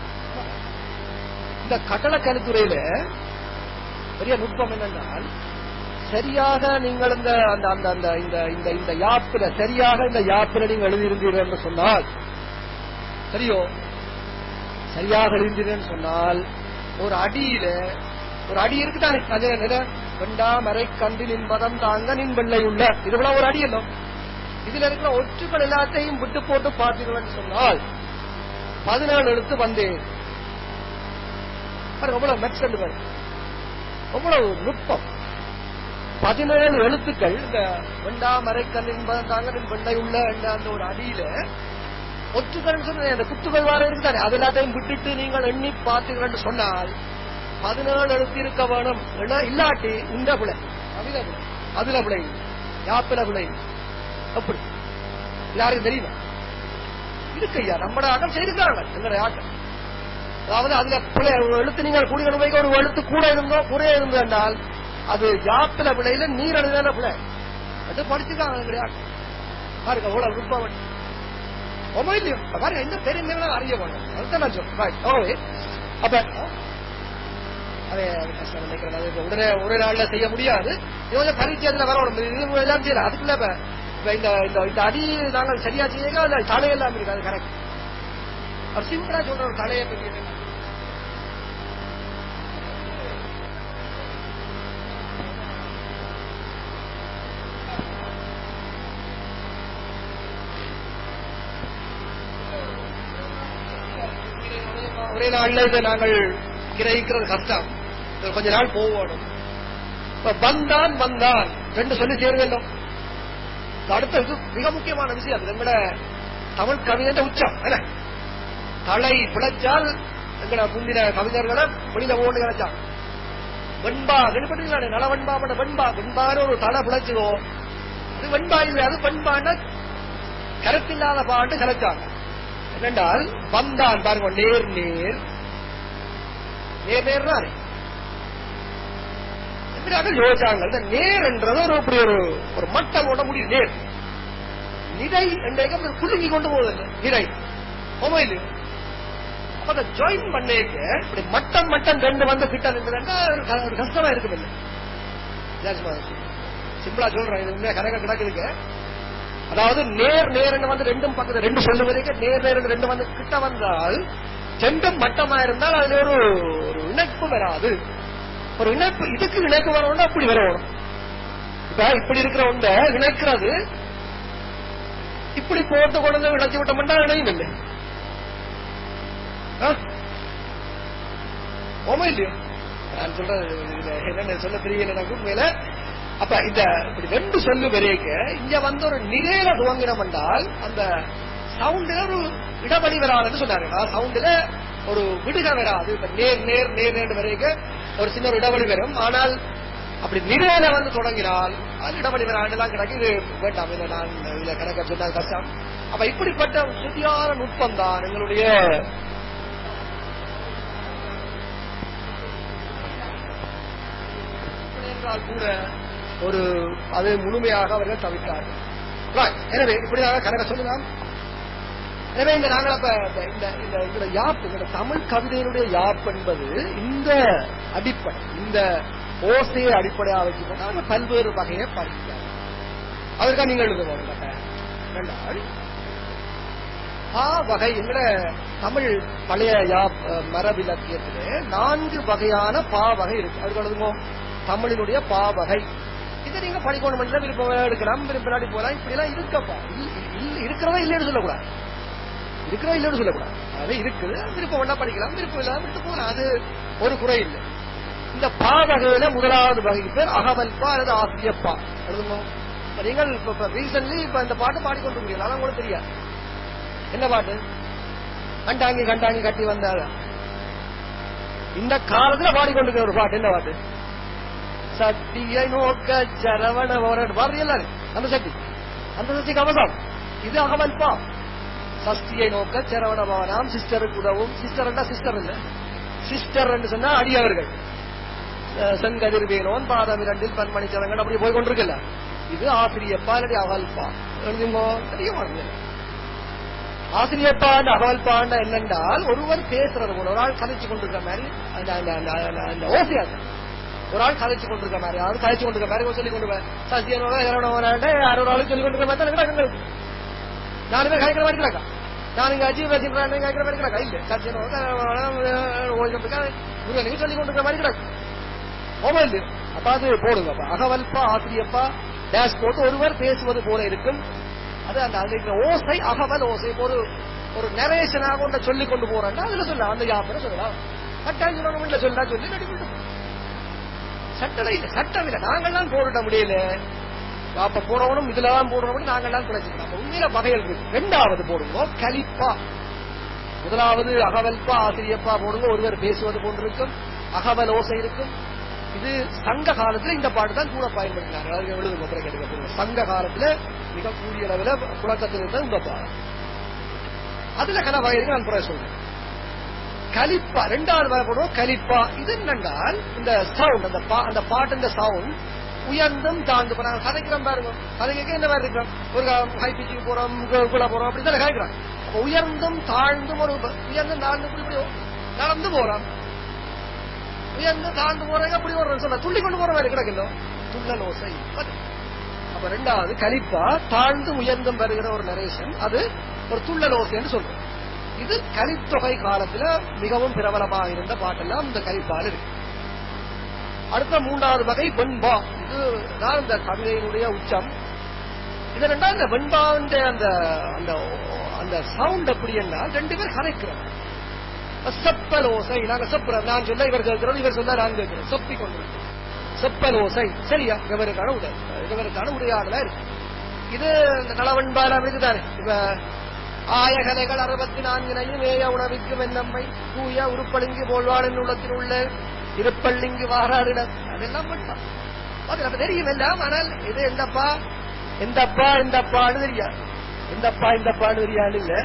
இந்த கட்டளை கலித்துறையில பெரிய நுட்பம் என்னென்றால் சரியாக நீங்கள் இந்த அந்த அந்த அந்த இந்த இந்த இந்த யாப்பில சரியாக இந்த யாப்பில நீங்கள் எழுதியிருந்தீர்கள் என்று சொன்னால் சரியோ சரியாக எழுதினேன்னு சொன்னால் ஒரு அடியில ஒரு அடி இருக்குதானே அது என்ன வெண்டாமரை கண்டு நின் மதம் தாங்க நின் வெள்ளை உள்ள இதுவெல்லாம் ஒரு அடி இல்லை இதுல இருக்கிற ஒற்றுகள் எல்லாத்தையும் விட்டு போட்டு பார்த்தீர்கள் சொன்னால் பதினேழு எழுத்து வந்தேன் பாருங்க, எவ்வளவு மெச்சல் பாருங்க எவ்வளவு நுட்பம் பதினேழு எழுத்துக்கள் இந்த வெண்டாமரை கண்ணின் மதம் தாங்க நின் வெள்ளை உள்ள என்ற அந்த ஒரு அடியில ஒற்றுகள் சொன்ன அந்த குத்துகள் வார இருந்தானே அது எல்லாத்தையும் விட்டுட்டு நீங்கள் எண்ணி பார்த்தீர்கள் சொன்னால் பதினேழு எழுத்து இருக்க வேணும் ஏன்னா இல்லாட்டி இந்த பிழை அதுல பிழை அதுல பிழை யாப்பில பிழை அப்படி எல்லாருக்கும் தெரியுமா இருக்கு ஐயா நம்மட ஆட்டம் செய்திருக்காங்க எங்களுடைய ஆட்டம் அதாவது அதுல பிழை ஒரு எழுத்து நீங்கள் கூடிய நுழைக்க ஒரு எழுத்து கூட இருந்தோ குறைய இருந்தோ என்றால் அது யாப்பில பிழையில நீர் எழுதான பிழை அது படிச்சுக்காங்க எங்களுடைய ஆட்டம் பாருங்க அவ்வளவு நுட்பம் ஒன்றும் இல்லையோ பாருங்க இந்த பெருமைகளை அறிய வேணும் அதுதான் நான் சொல்றேன் Right. Okay. அப்ப அதே அது கஷ்டம் நினைக்கிறேன் அது இப்ப உடனே ஒரே நாள்ல செய்ய முடியாது இது கொஞ்சம் பரிச்சயத்துல வரணும் இது எல்லாம் செய்யலாம் அதுக்குள்ள இப்ப இப்ப இந்த இந்த இந்த அடி நாங்கள் சரியா செய்யுங்க அந்த தலையெல்லாம் இருக்கு அது கரெக்ட் அவர் சிம்பிளா சொல்ற ஒரு தலையை பற்றி என்ன? ஒரே நாள்ல இதை நாங்கள் கிரகிக்கிறது கஷ்டம் இது கொஞ்ச நாள் போகணும் இப்ப வந்தான் வந்தான் ரெண்டு சொல்லி சேர வேண்டும் அடுத்தது மிக முக்கியமான விஷயம் அது எங்கட தமிழ் கவிஞர் உச்சம் என்ன தலை பிழைச்சால் எங்கட முந்தின கவிஞர்களை வெளியில ஓடு கிடைச்சாங்க வெண்பா கேள்விப்பட்டீங்களா நல வெண்பா பண்ண வெண்பா வெண்பான்னு ஒரு தலை பிழைச்சதோ அது வெண்பா இல்லை அது வெண்பான்னு கருத்தில்லாத பாட்டு கலைச்சாங்க என்னென்றால் வந்தான் பாருங்க நேர் நேர் நேர் நேர் தானே எப்படியாக யோசிச்சாங்க இந்த நேர் என்றது ஒரு அப்படி ஒரு ஒரு மட்டமோட முடியும் நேர் நிறை என்றைக்கு அப்படி குலுங்கி கொண்டு போகுது நிறை ஓமோ இல்லையோ அப்ப அதை ஜாயின் பண்ணேக்க இப்படி மட்டம் மட்டம் ரெண்டு வந்து கிட்ட நின்றதுன்னா ஒரு க- ஒரு கஷ்டமா இருக்கும் இல்லை சிம்பிளா சொல்றேன் இது உண்மையா கணக்க கிடக்குதுங்க அதாவது நேர் நேர்னு வந்து ரெண்டும் பக்கத்து ரெண்டு சொல்லு வரைக்கும் நேர் நேர் ரெண்டு வந்து கிட்ட வந்தால் ரெண்டும் மட்டமா இருந்தால் அதுல ஒரு ஒரு இணைப்பு வராது ஒரு இணைப்பு இதுக்கு இணைப்பு வரணும் அப்படி வரணும் இப்ப இப்படி இருக்கிற ஒண்ட இணைக்கிறது இப்படி போட்டு கொண்டு வந்து இணைச்சு விட்டோம்னா இணையும் இல்லை ஆ? ஓமா இல்லையோ நான் சொல்றது இதுல என்னென்ன சொல்ல தெரியல எனக்கு உண்மையில அப்ப இந்த இப்படி ரெண்டு சொல்லு வரைக்க இங்க வந்து ஒரு நிலையில துவங்கினம் என்றால் அந்த சவுண்ட்ல ஒரு இடவழி வராதுன்னு சொன்னாரு சவுண்ட்ல ஒரு விடுக வராது இப்ப நேர் நேர் நேர் நேர் வரைக்க ஒரு சின்ன ஒரு இடவழி வரும் ஆனால் அப்படி நிலையில வந்து தொடங்கினால் அது இடவழி வராண்டுலாம் கிடக்கு இது வேண்டாம் இதை நான் இதுல கணக்க சொன்னால் கஷ்டம் அப்ப இப்படிப்பட்ட சுத்தியான நுட்பம் தான் எங்களுடைய அப்படி என்றால் கூட ஒரு அது முழுமையாக அவர்கள் தவிர்த்தார்கள் Right. எனவே இப்படியாக கணக்க சொல்லலாம் எனவே இந்த நாங்கள் அப்ப இந்த- இந்த இந்த இந்த யாப் இந்த தமிழ் கவிதையினுடைய யாப் என்பது இந்த அடிப்படை இந்த ஓசையை அடிப்படையாக வச்சுக்கொண்டு நாங்கள் பல்வேறு வகையை படிக்கிறார் அதற்காக நீங்கள் எழுதுவோம் ரெண்டாள் பா வகை என்கிற தமிழ் பழைய யாப் அஹ், மரபிலக்கியத்திலே நான்கு வகையான பா வகை இருக்கு அதுக்கு எழுதுங்க தமிழினுடைய பா வகை இதை நீங்க படிக்கணும் மட்டும் விருப்பம் எடுக்கலாம் விரும்பினாடி போலாம் இப்படி எல்லாம் இருக்கப்பா இல்- இல்- இருக்கிறதா இல்லைன்னு சொல்லக்கூடாது இருக்கிறதா இல்லைன்னு சொல்லக்கூடாது அது இருக்குது விருப்பம் வேணா படிக்கலாம் விருப்பம் இல்லாம விட்டு போகலாம் அது ஒரு குறை இல்லை இந்த பா வகையில முதலாவது வகைக்கு பேர் அகவல்பா அல்லது ஆசிரியப்பா எழுதுங்க இப்ப நீங்கள் இப்ப ரீசன்ட்லி இப்ப இந்த பாட்டு பாடிக்கொண்டிருக்கிறீங்க அதான் உங்களுக்கு தெரியாது என்ன பாட்டு கண்டாங்கி கண்டாங்கி கட்டி வந்தாங்க இந்த காலத்துல பாடிக்கொண்டிருக்கிற ஒரு பாட்டு என்ன பாட்டு சக்தியை நோக்க சரவண பவரன் பாரதி எல்லாரும் அந்த சக்தி அந்த சக்திக்கு அவசரம் இது அகவல்பா சஷ்டியை நோக்க சரவண பவனாம் சிஸ்டருக்கு உதவும் சிஸ்டர் சிஸ்டர் இல்ல சிஸ்டர் என்று சொன்னா அடியவர்கள் அஹ் செங்கதிர் வேலோன் பாதம் இரண்டில் பன்மணி சதங்கன் அப்படி போய் கொண்டிருக்கல இது ஆசிரியப்பா இல்லாட்டி அகல்பா எழுதுங்கோ தெரிய மாட்டேங்குது ஆசிரியப்பாண்ட அகவல்பாண்ட என்னென்றால் ஒருவர் பேசுறது போல ஒரு ஆள் கதைச்சு கொண்டிருக்கிற மாதிரி அந்த அந்த அந்த- அந்த- அந்த ஓசியாது ஒரு ஆள் கதைச்சு கொண்டிருக்கிற மாதிரி யாரும் கதைச்சு கொண்டிருக்கிற மாதிரி சொல்லி கொண்டு போய் சசியனோட இரணோட யாரோ ஒரு ஆளு சொல்லி கொண்டிருக்கிற மாதிரி தான் கிடக்குங்க நாலு பேர் கதைக்கிற மாதிரி கிடக்கா நான் இங்க அஜீவ் ரசிக்கிறேன் கேட்கிற மாதிரி கிடக்கா இல்ல சசியனோட முருகனுக்கு சொல்லி கொண்டிருக்கிற மாதிரி கிடக்கு மொபைல் அப்ப அது போடுங்க அப்ப அகவல்பா ஆசிரியப்பா டேஷ் போட்டு ஒருவர் பேசுவது போல இருக்கும் அது அந்த அந்த இருக்கிற ஓசை அகவல் ஓசை இப்ப ஒரு ஒரு நரேஷனாக ஒன்றை சொல்லி கொண்டு போறேன்னா அதுல சொல்லலாம் அந்த யாத்திரை சொல்லலாம் கட்டாயம் சொல்லணும் இல்ல சொல்லலாம் சொல்லி நடிக்கிட்டு சட்டம் இல்ல சட்டம் இல்ல நாங்கள்லாம் போட்டுட முடியல அப்ப போறவனும் இதுலதான் போடுறவனும் நாங்கள்லாம் குறைச்சிக்கலாம் அப்ப உண்மையில வகைகள் இருக்கு ரெண்டாவது போடுங்க கலிப்பா முதலாவது அகவல்பா ஆசிரியப்பா போடுங்க ஒருவர் பேசுவது போன்றிருக்கும் அகவல் ஓசை இருக்கும் இது சங்க காலத்துல இந்த பாட்டு தான் கூட பயன்படுத்தினாங்க அதாவது எழுதுங்க பிறகு எடுக்க போடுங்க சங்க காலத்துல மிக கூடிய அளவுல புழக்கத்தில் இருந்த இந்த பாடம் அதுல கன வகைகள் நான் பிறகு சொல்றேன் கலிப்பா ரெண்டாவது வரை போடுவோம் கலிப்பா இது என்னென்றால் இந்த சவுண்ட் அந்த பா அந்த பாட்டு சவுண்ட் உயர்ந்தும் தாழ்ந்து இப்ப நாங்க கதைக்கிறோம் பாருங்க கதைக்க என்ன மாதிரி இருக்கிறோம் ஒரு ஹை பிச்சுக்கு போறோம் குள்ள போறோம் அப்படி தானே கதைக்கிறோம் அப்ப உயர்ந்தும் தாழ்ந்தும் ஒரு உயர்ந்தும் தாழ்ந்து இப்படி இப்படி நடந்து போறோம் உயர்ந்து தாழ்ந்து போறேங்க அப்படி ஒரு சொல்ல துள்ளி கொண்டு போற மாதிரி கிடக்கல துள்ளல் ஓசை அப்ப ரெண்டாவது கலிப்பா தாழ்ந்து உயர்ந்தும் வருகிற ஒரு நரேஷன் அது ஒரு துள்ளல் ஓசைன்னு சொல்றோம் இது கலித்தொகை காலத்துல மிகவும் பிரபலமாக இருந்த பாட்டெல்லாம் இந்த கலிப்பால் இருக்கு அடுத்த மூன்றாவது வகை வெண்பா இது தான் இந்த கவிதையினுடைய உச்சம் இது ரெண்டா இந்த வெண்பாவுடைய அந்த அந்த அந்த சவுண்ட் எப்படி என்ன ரெண்டு பேர் கரைக்கிறோம் செப்பல் ஓசை நாங்க செப்புறோம் நான் சொல்ல இவர் கேட்கிறோம் இவர் சொல்ல நான் கேட்கிறோம் செப்பி கொண்டிருக்கோம் செப்பல் ஓசை சரியா இவருக்கான உடை இவருக்கான உரையாடலா இருக்கு இது இந்த நலவன்பால இருக்குதானே இப்ப ஆயகலைகள் அறுபத்தி நான்கினையும் ஏய உணவிக்கும் என்னம்மை தூய உருப்பளிங்கு போல்வாளின் உள்ளத்தில் உள்ள இருப்பள்ளிங்கு வாராரிடம் அதெல்லாம் பண்ணலாம் அது நம்ம தெரியும் எல்லாம் ஆனால் இது எந்தப்பா எந்தப்பா எந்தப்பான்னு தெரியாது எந்தப்பா எந்தப்பான்னு தெரியாது இல்ல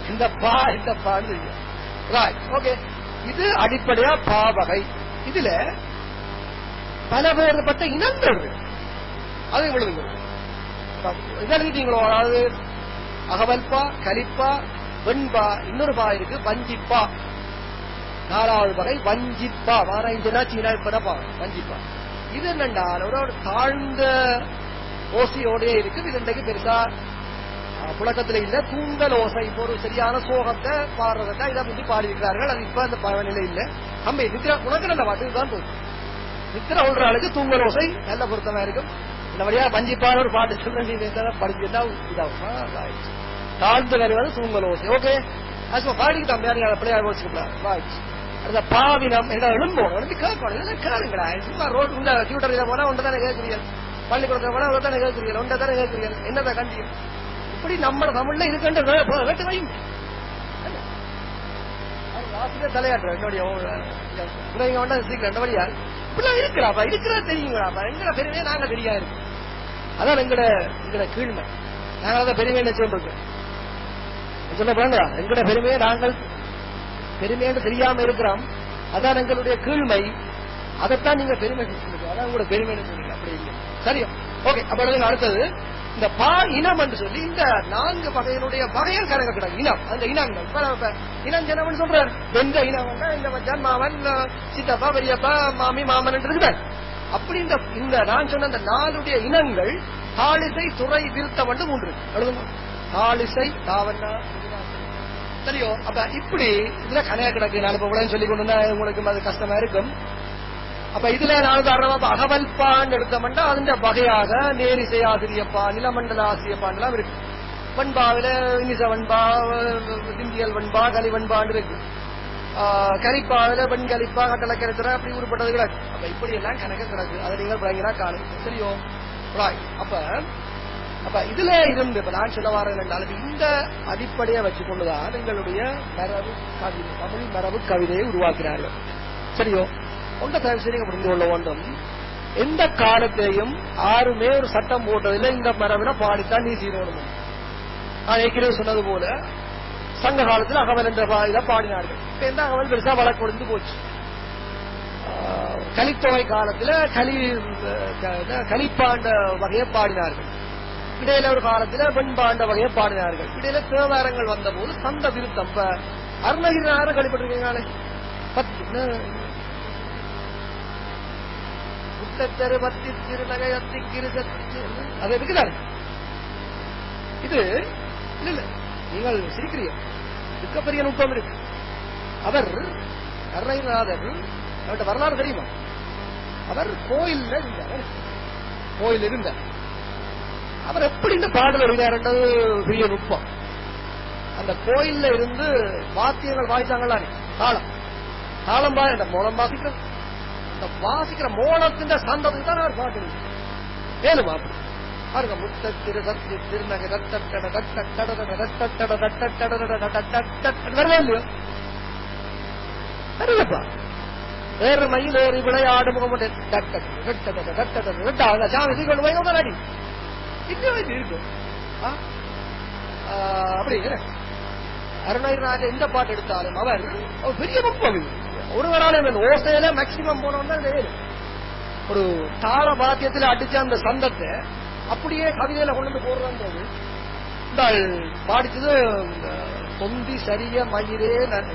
இந்த பா இந்த பான்னு தெரியும் ரைட் ஓகே இது அடிப்படையா பா வகை இதுல பல வேறுபட்ட இனங்கள் இருக்கு அது உங்களுக்கு இதை எழுதிட்டீங்களோ அதாவது அகவல்பா கலிப்பா வெண்பா இன்னொரு பா இருக்கு வஞ்சிப்பா நாலாவது வகை வஞ்சிப்பா வாராய்ஞ்சனா சீனா இப்பதான் பா வஞ்சிப்பா இது என்னண்டா ஒரு ஒரு தாழ்ந்த ஓசையோடய இருக்கு இது இன்றைக்கு பெருசா அஹ், புழக்கத்துல இல்ல தூங்கல் ஓசை இப்போ ஒரு சரியான சோகத்தை பாடுறதுக்கா இதை முந்தி பாடி இருக்கிறார்கள் அது இப்ப அந்த பழநிலை இல்ல அம்பே நித்திரா உனக்கு நல்ல பாட்டு இதுதான் போகுது நித்திர உள்ள ஆளுக்கு தூங்கல் ஓசை நல்ல பொருத்தமா இருக்கும் இந்த வழியா பஞ்சிப்பான ஒரு பாட்டு சொல்றேன் நீ படிச்சுட்டா இதாகும் தாழ்ந்து வருவது தூங்கல் ஓசை ஓகே அது பாடிக்கு தம்பியா பிள்ளையார் வச்சுக்கலாம் வாய்ச்சு அந்த பாவினம் என்ன எழும்போம் எழுந்து கேட்கணும் இதெல்லாம் கேளுங்களா சும்மா ரோடு உள்ள டியூட்டர் போனா ஒன்று தானே கேட்கிறீர்கள் பள்ளிக்கூடத்துல போனா ஒன்று தானே கேட்கிறீர்கள் ஒன்றை தானே கேட்கிறீர்கள் என்னதான் கண்டியும் இப்படி நம்ம தமிழ்ல இருக்கின்ற வேட்டு வையும் ஆசிரியர் தலையாட்டுற என்னுடைய உலகம் வேண்டாம் சீக்கிரம் ரெண்டு வழியா இப்படிலாம் இருக்கிறாப்பா இருக்கிறா தெரியுங்களாப்பா எங்கட பெருமையே நாங்க தெரியா இருக்கு அதான் எங்கட எங்கட கீழ்மை நாங்க அதை பெருமை என்ன சொல்றோம் சொல்ல போறாங்க எங்கட பெருமையை நாங்கள் பெருமைன்னு தெரியாம இருக்கிறோம் அதான் எங்களுடைய கீழ்மை அதைத்தான் நீங்க பெருமை சொல்லுங்க அதான் உங்களோட பெருமைன்னு சொல்லுங்க அப்படி இல்லை சரியா ஓகே அப்ப அடுத்து அடுத்தது இந்த பா இனம் என்று சொல்லி இந்த நான்கு வகையினுடைய வகைகள் கணக்கு கிடக்கு இனம் அந்த இனங்கள் இப்ப இப்ப இனம் ஜனம்னு சொல்றாரு எந்த இனம் வந்தா இந்த மச்சான் மாமன் அஹ், சித்தப்பா பெரியப்பா மாமி மாமன் இருக்குதான் அப்படி இந்த இந்த நான் சொன்ன அந்த நாலுடைய இனங்கள் தாளிசை துறை விருத்தம் வந்து மூன்று இருக்கு. எழுதுங்க தாளிசை தாவண்ணா சரியோ அப்ப இப்படி இதுல கனையா கிடக்கு நான் இப்ப உலகம் சொல்லி கொண்டு வந்தா உங்களுக்கு அது கஷ்டமா இருக்கும் அப்ப இதுல நான் உதாரணமா இப்ப அகவல்பான் எடுத்தோம்னா அதுன்ற வகையாக நேரிசை ஆசிரியப்பா நிலமண்டல ஆசிரியப்பான் எல்லாம் இருக்கு வண்பாவில இனிச வண்பா திண்டியல் வண்பா கலிவண்பான்னு இருக்கு ஆஹ் கலிப்பாவில பெண் கலிப்பா கட்டளை கருத்துற அப்படி உருப்பட்டது கிடக்கு அப்ப இப்படி எல்லாம் கணக்கு கிடக்கு அதை நீங்கள் பயங்கரா காணுங்க சரியோ Right. அப்ப அப்ப இதுல இருந்து இப்ப நான் சொல்ல வரேன் என்றால் இந்த அடிப்படையை வச்சுக்கொண்டுதான் எங்களுடைய மரபு கவிதை தமிழ் மரபு கவிதையை உருவாக்கினார்கள் சரியோ ஒன்ற தயவுசெய்து புரிந்து கொள்ள வேண்டும் எந்த காலத்திலையும் யாருமே ஒரு சட்டம் போட்டதில்லை இந்த மரபின பாடித்தான் நீ சீரோணும் நான் ஏற்கனவே சொன்னது போல சங்க காலத்தில் அகவல் என்ற பா- இதை பாடினார்கள் இப்ப எந்த அகவல் பெருசா வழக்கொழிந்து போச்சு ஆஹ், கலித்தொகை காலத்துல கலி க- கலிப்பாண்ட வகையை பாடினார்கள் இடையில ஒரு காலத்துல வெண்பாண்ட வகையை பாடினார்கள் இடையில தேவாரங்கள் வந்த போது சந்த விருத்தம் இப்ப அருணகிரிநாதர் கழிப்பட்டிருக்கீங்களே பத்து முத்தத்தரு பத்தி திருநகை அத்தி கிருசத்து அது இருக்குதானே இது இல்ல இல்ல நீங்கள் சிரிக்கிறீங்க மிக்க பெரிய நுட்பம் இருக்கு அவர் அருணகிரிநாதர் அவர்கிட்ட வரலாறு தெரியுமா அவர் கோயில்ல இருந்தார் கோயில் இருந்தார் அவர் எப்படி இந்த பாடல் எழுதினார்ன்றது பெரிய நுட்பம் அந்த கோயில்ல இருந்து வாத்தியங்கள் வாய்ச்சாங்களா தாளம் தாளம் பா இந்த மோளம் வாசிக்கிற அந்த வாசிக்கிற மோளத்தின் சந்தத்துக்கு தான் அவர் பாட்டு எழுதி. மேலும் அப்படி பாருங்க முத்த திரு சத்தி திருநகை தட்டட தட்டட தட்டட தட்டட தட்டட வரவே இல்லையோ வருதப்பா வேறு மயில் ஏறி விளையாடு முகமுடைய தட்டட தட்டட தட்டட தட்டட சாமி சீக்கிரம் போய் உட்காராடி இன்னும் இது இருக்கும் ஆ? ஆ, அப்படி அருணகிரிநாத எந்த பாட்டு எடுத்தாலும் அவர் அவர் பெரிய நுட்பம் இது. ஒருவரால இந்த ஓசையில மேக்சிமம் போனோம்னா இந்த ஏழு. ஒரு தாள பாத்தியத்துல அடிச்ச அந்த சந்தத்தை அப்படியே கவிதையில கொண்டு வந்து போடுறது இந்த பாடிச்சது இந்த தொந்தி சரிய மயிரே ந-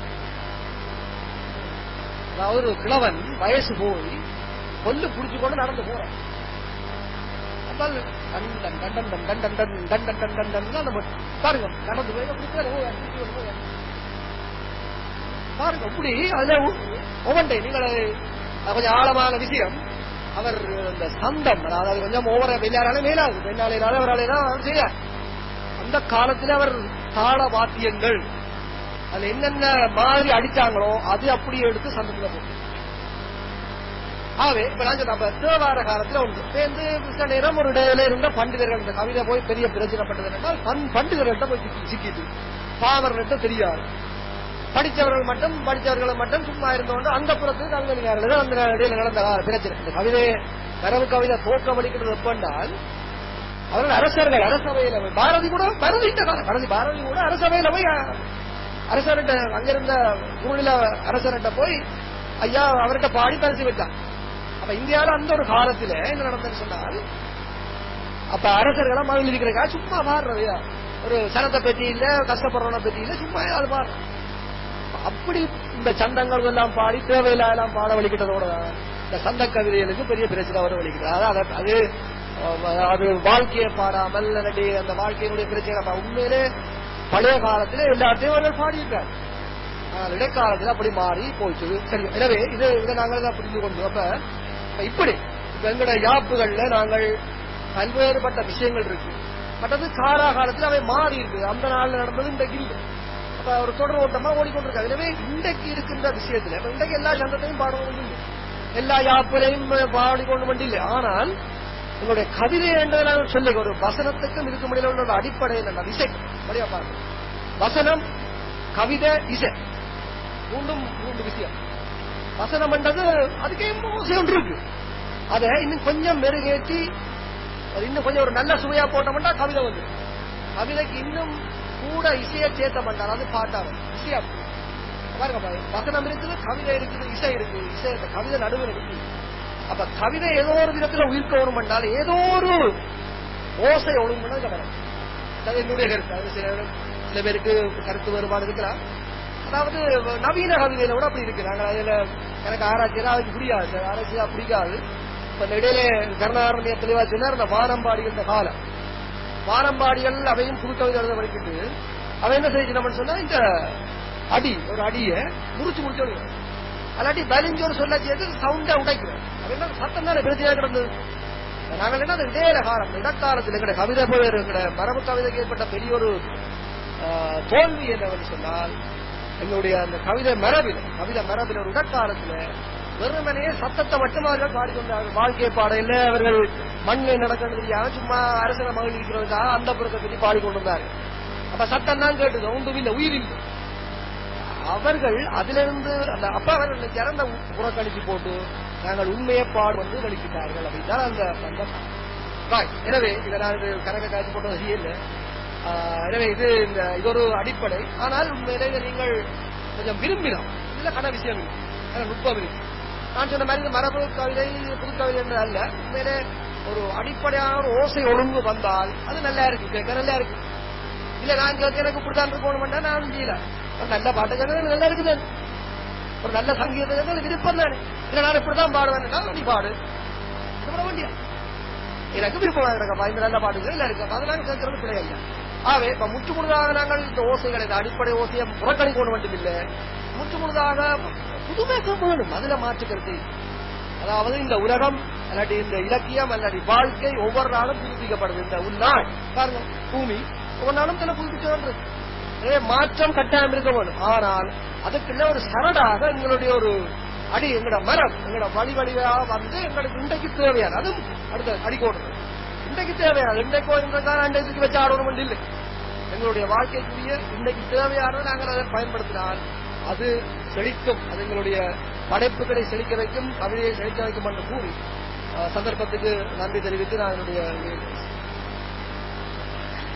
அதாவது ஒரு கிழவன் வயசு போய் கொல்லு புடிச்சு கொண்டு நடந்து போறான் அப்பல் கண்டன் கண்டன் டன் டன் டன் டன் டன் டன் டன் டன் டன் தான் நம்ம பாருங்க நடந்து போய் அப்படி போய் போய் அப்படி போய் போய். பாருங்க அப்படி அதுல ஒவ்வொன்றை நீங்கள் அது கொஞ்சம் ஆழமான விஷயம் அவர் இந்த சந்தம் அதாவது கொஞ்சம் ஓவர வெள்ளாராலே மேலாது வெள்ளாலையினால அவராலே தான் அவர் செய்யார் அந்த காலத்துல அவர் தாள வாத்தியங்கள் அதுல என்னென்ன மாதிரி அடிச்சாங்களோ அது அப்படியே எடுத்து சந்தத்துல போட்டு ஆகவே இப்ப நான் சொன்ன அப்ப தேவார காலத்துல உண்டு சேர்ந்து சில நேரம் ஒரு இடையில இருந்த பண்டிதர்கள் இந்த கவிதை போய் பெரிய பிரச்சனைப்பட்டது என்றால் பண்- பண்டிதர்கள்ட்ட போய் சிக்கி- சிக்கிட்டு பாமரர்கிட்ட தெரியாது படித்தவர்கள் மட்டும் படித்தவர்களை மட்டும் சும்மா இருந்தோண்டு அந்த புறத்துக்கு தங்களியார்கள் அந்த இடையில நடந்த பிரச்சனை இந்த கவிதை கரவு கவிதை தோற்றம் அளிக்கிறது எப்பண்டால் அவர்கள் அரசர்கள் அரசவையில போய் பாரதி கூட பாரதி இந்த காலம் பாரதி பாரதி கூட அரசவையில போய் அஹ், அரசர்கிட்ட அங்கிருந்த குருநில அரசர்கிட்ட போய் ஐயா அவர்கிட்ட பாடி பரிசு வச்சான் அப்ப இந்தியாவில அந்த ஒரு காலத்துல என்ன நடந்ததுன்னு சொன்னால் அப்ப அரசர்களா மகள் இருக்கிறக்கா சும்மா பாடுறது ஒரு சனத்தை பத்தி இல்ல கஷ்டப்படுறவனை பத்தி இல்ல சும்மா அது பாடுற அப்படி இந்த சந்தங்கள் எல்லாம் பாடி தேவையில்லாம் பாட வலிக்கிட்டதோட இந்த சந்த கவிதைகளுக்கு பெரிய பிரச்சனை வர வலிக்கிட்டது அதாவது அது அஹ், அது வாழ்க்கையை பாடாமல் இல்லாட்டி அந்த வாழ்க்கையினுடைய பிரச்சனை அப்ப உண்மையிலே பழைய காலத்துல எல்லாத்தையும் அவர்கள் பாடியிருக்காரு ஆனால் இடைக்காலத்துல அப்படி மாறி போச்சு சரி எனவே இது இதை நாங்கள் தான் புரிந்து கொண்டு அப்ப இப்ப இப்படி இப்ப எங்களுடைய யாப்புகள்ல நாங்கள் பல்வேறுபட்ட விஷயங்கள் இருக்கு மற்றது காலா காலத்துல அவை மாறி இருக்கு அந்த நாள்ல நடந்தது இன்றைக்கு இல்லை அப்ப ஒரு தொடர் ஓட்டமா ஓடிக்கொண்டிருக்காங்க எனவே இன்றைக்கு இருக்கின்ற விஷயத்துல இப்ப இன்றைக்கு எல்லா சந்தத்தையும் பாடவும் இல்லை எல்லா யாப்புலையும் பாடிக்கொண்டு மட்டும் இல்லை ஆனால் உங்களுடைய கவிதை என்றதை நான் சொல்லி ஒரு வசனத்துக்கும் இதுக்கு முடியல உள்ள ஒரு அடிப்படை என்ன இசை மரியா பாருங்க வசனம் கவிதை இசை மூன்றும் மூன்று விஷயம் வசனம் என்றது அதுக்கே மோசம் ஒன்று இருக்கு அதை இன்னும் கொஞ்சம் மெருகேற்றி அது இன்னும் கொஞ்சம் ஒரு நல்ல சுவையா போட்டோம்னா கவிதை வந்து கவிதைக்கு இன்னும் கூட இசையை சேர்த்த மாட்டார் அது பாட்டா வரும் இசையா பாருங்க பாருங்க. வசனம் இருக்குது கவிதை இருக்குது இசை இருக்கு இசை இருக்கு கவிதை நடுவில் இருக்கு அப்ப கவிதை ஏதோ ஒரு விதத்துல உயிர்க்க வரும் என்றால் ஏதோ ஒரு ஓசை ஒழுங்குன்னு வரும் அது என்னுடைய கருத்து அது சில சில பேருக்கு கருத்து வேறுபாடு இருக்கலாம் அதாவது நவீன கவிதையில கூட அப்படி இருக்கு நாங்க அதுல எனக்கு ஆராய்ச்சியில அதுக்கு புரியாது சார் ஆராய்ச்சியா பிடிக்காது இப்ப இந்த இடையில கருணாரண்ய தெளிவா சொன்னார் இந்த வானம்பாடிகள் இந்த காலம் வானம்பாடிகள் அவையும் புது கவிதை எழுத படிக்கிட்டு அவன் என்ன செய்யணும் சொன்னா இந்த அடி ஒரு அடிய முறிச்சு முடிச்சு விடுவான் அல்லாட்டி பலிஞ்சு ஒரு சொல்ல சேர்த்து சவுண்டா உடைக்கிறோம் அது என்ன சத்தம் தானே பிரச்சனையா கிடந்தது நாங்கள் என்ன அந்த இடையில காலம் இடக்காலத்தில் எங்கட கவிதை போல எங்கட மரபு கவிதைக்கு ஏற்பட்ட பெரிய ஒரு ஆஹ், தோல்வி என்னவென்று சொன்னால் எங்களுடைய அந்த கவிதை மரபில் கவிதை மரபில் ஒரு இடக்காலத்துல வெறுமனே சத்தத்தை மட்டும் அவர்கள் பாடிக்கொண்டார்கள் வாழ்க்கை பாடையில அவர்கள் மண்ணில் நடக்கிறது தெரியாம சும்மா அரசன மகள் இருக்கிறதுக்காக அந்த புறத்தை பற்றி பாடிக்கொண்டிருந்தார்கள் அப்ப சத்தம் தான் கேட்டது ஒன்றும் இல்லை உயிர் இல்லை அவர்கள் அதிலிருந்து அந்த அப்ப அவர்கள் இறந்த புறக்கணிச்சு போட்டு நாங்கள் உண்மையை பாடு வந்து வெளிக்கிட்டார்கள் அப்படின்னா அந்த அந்த Right. எனவே இதை நான் இது கணக்க காய்ச்சி போட்டது சரியில்லை ஆஹ், எனவே இது இந்த இது ஒரு அடிப்படை ஆனால் உண்மையிலே இதை நீங்கள் கொஞ்சம் விரும்பினோம் இதுல கன விஷயம் இருக்கு கன நுட்பம் இருக்கு நான் சொன்ன மாதிரி இந்த மரபு கவிதை புது கவிதை என்று அல்ல உண்மையிலே ஒரு அடிப்படையான ஒரு ஓசை ஒழுங்கு வந்தால் அது நல்லா இருக்கு கேட்க நல்லா இருக்கு இல்ல நான் கேட்க எனக்கு இப்படிதான் இருக்கணும்னா நான் முடியல ஒரு நல்ல பாட்டு கேட்க நல்லா இருக்குது ஒரு நல்ல சங்கீதம் கேட்க எனக்கு விருப்பம் தானே இல்ல நான் இப்படிதான் பாடுவேன்னா நீ பாடு இது பண்ண வேண்டிய எனக்கு விருப்பம் இருக்கா இந்த நல்ல பாட்டுகள் இல்ல இருக்கு அப்ப அதெல்லாம் கேட்கறது கிடையாது ஆகவே இப்ப முற்று முழுதாக நாங்கள் இந்த ஓசைகளை இந்த அடிப்படை ஓசையை புறக்கணிக்க வேண்டும் இல்லை முற்று முழுதாக புதுமை வேணும் அதுல மாற்றுக்கிறது அதாவது இந்த உலகம் அல்லாட்டி இந்த இலக்கியம் அல்லாட்டி வாழ்க்கை ஒவ்வொரு நாளும் புதுப்பிக்கப்படுது இந்த உள்நாள் பாருங்க பூமி ஒவ்வொரு நாளும் தன்னை புதுப்பிச்சு வருது எனவே மாற்றம் கட்டாயம் இருக்க வேண்டும் ஆனால் அதுக்குள்ள ஒரு சரடாக எங்களுடைய ஒரு அடி எங்களோட மரம் எங்களோட வழி வழியாக வந்து எங்களுக்கு இன்றைக்கு தேவையான அதுவும் அடுத்த அடிக்கோடு இன்றைக்கு தேவையான இன்றைக்கோ இன்றைக்கான அன்றைக்கு வச்சு ஆடணும் இல்லை எங்களுடைய வாழ்க்கைக்குரிய இன்றைக்கு தேவையானதை நாங்கள் அதை பயன்படுத்தினால் அது செழிக்கும் அது எங்களுடைய படைப்புகளை செழிக்க வைக்கும் கவிதையை செழிக்க வைக்கும் என்று கூறி அஹ், சந்தர்ப்பத்துக்கு நன்றி தெரிவித்து நான் என்னுடைய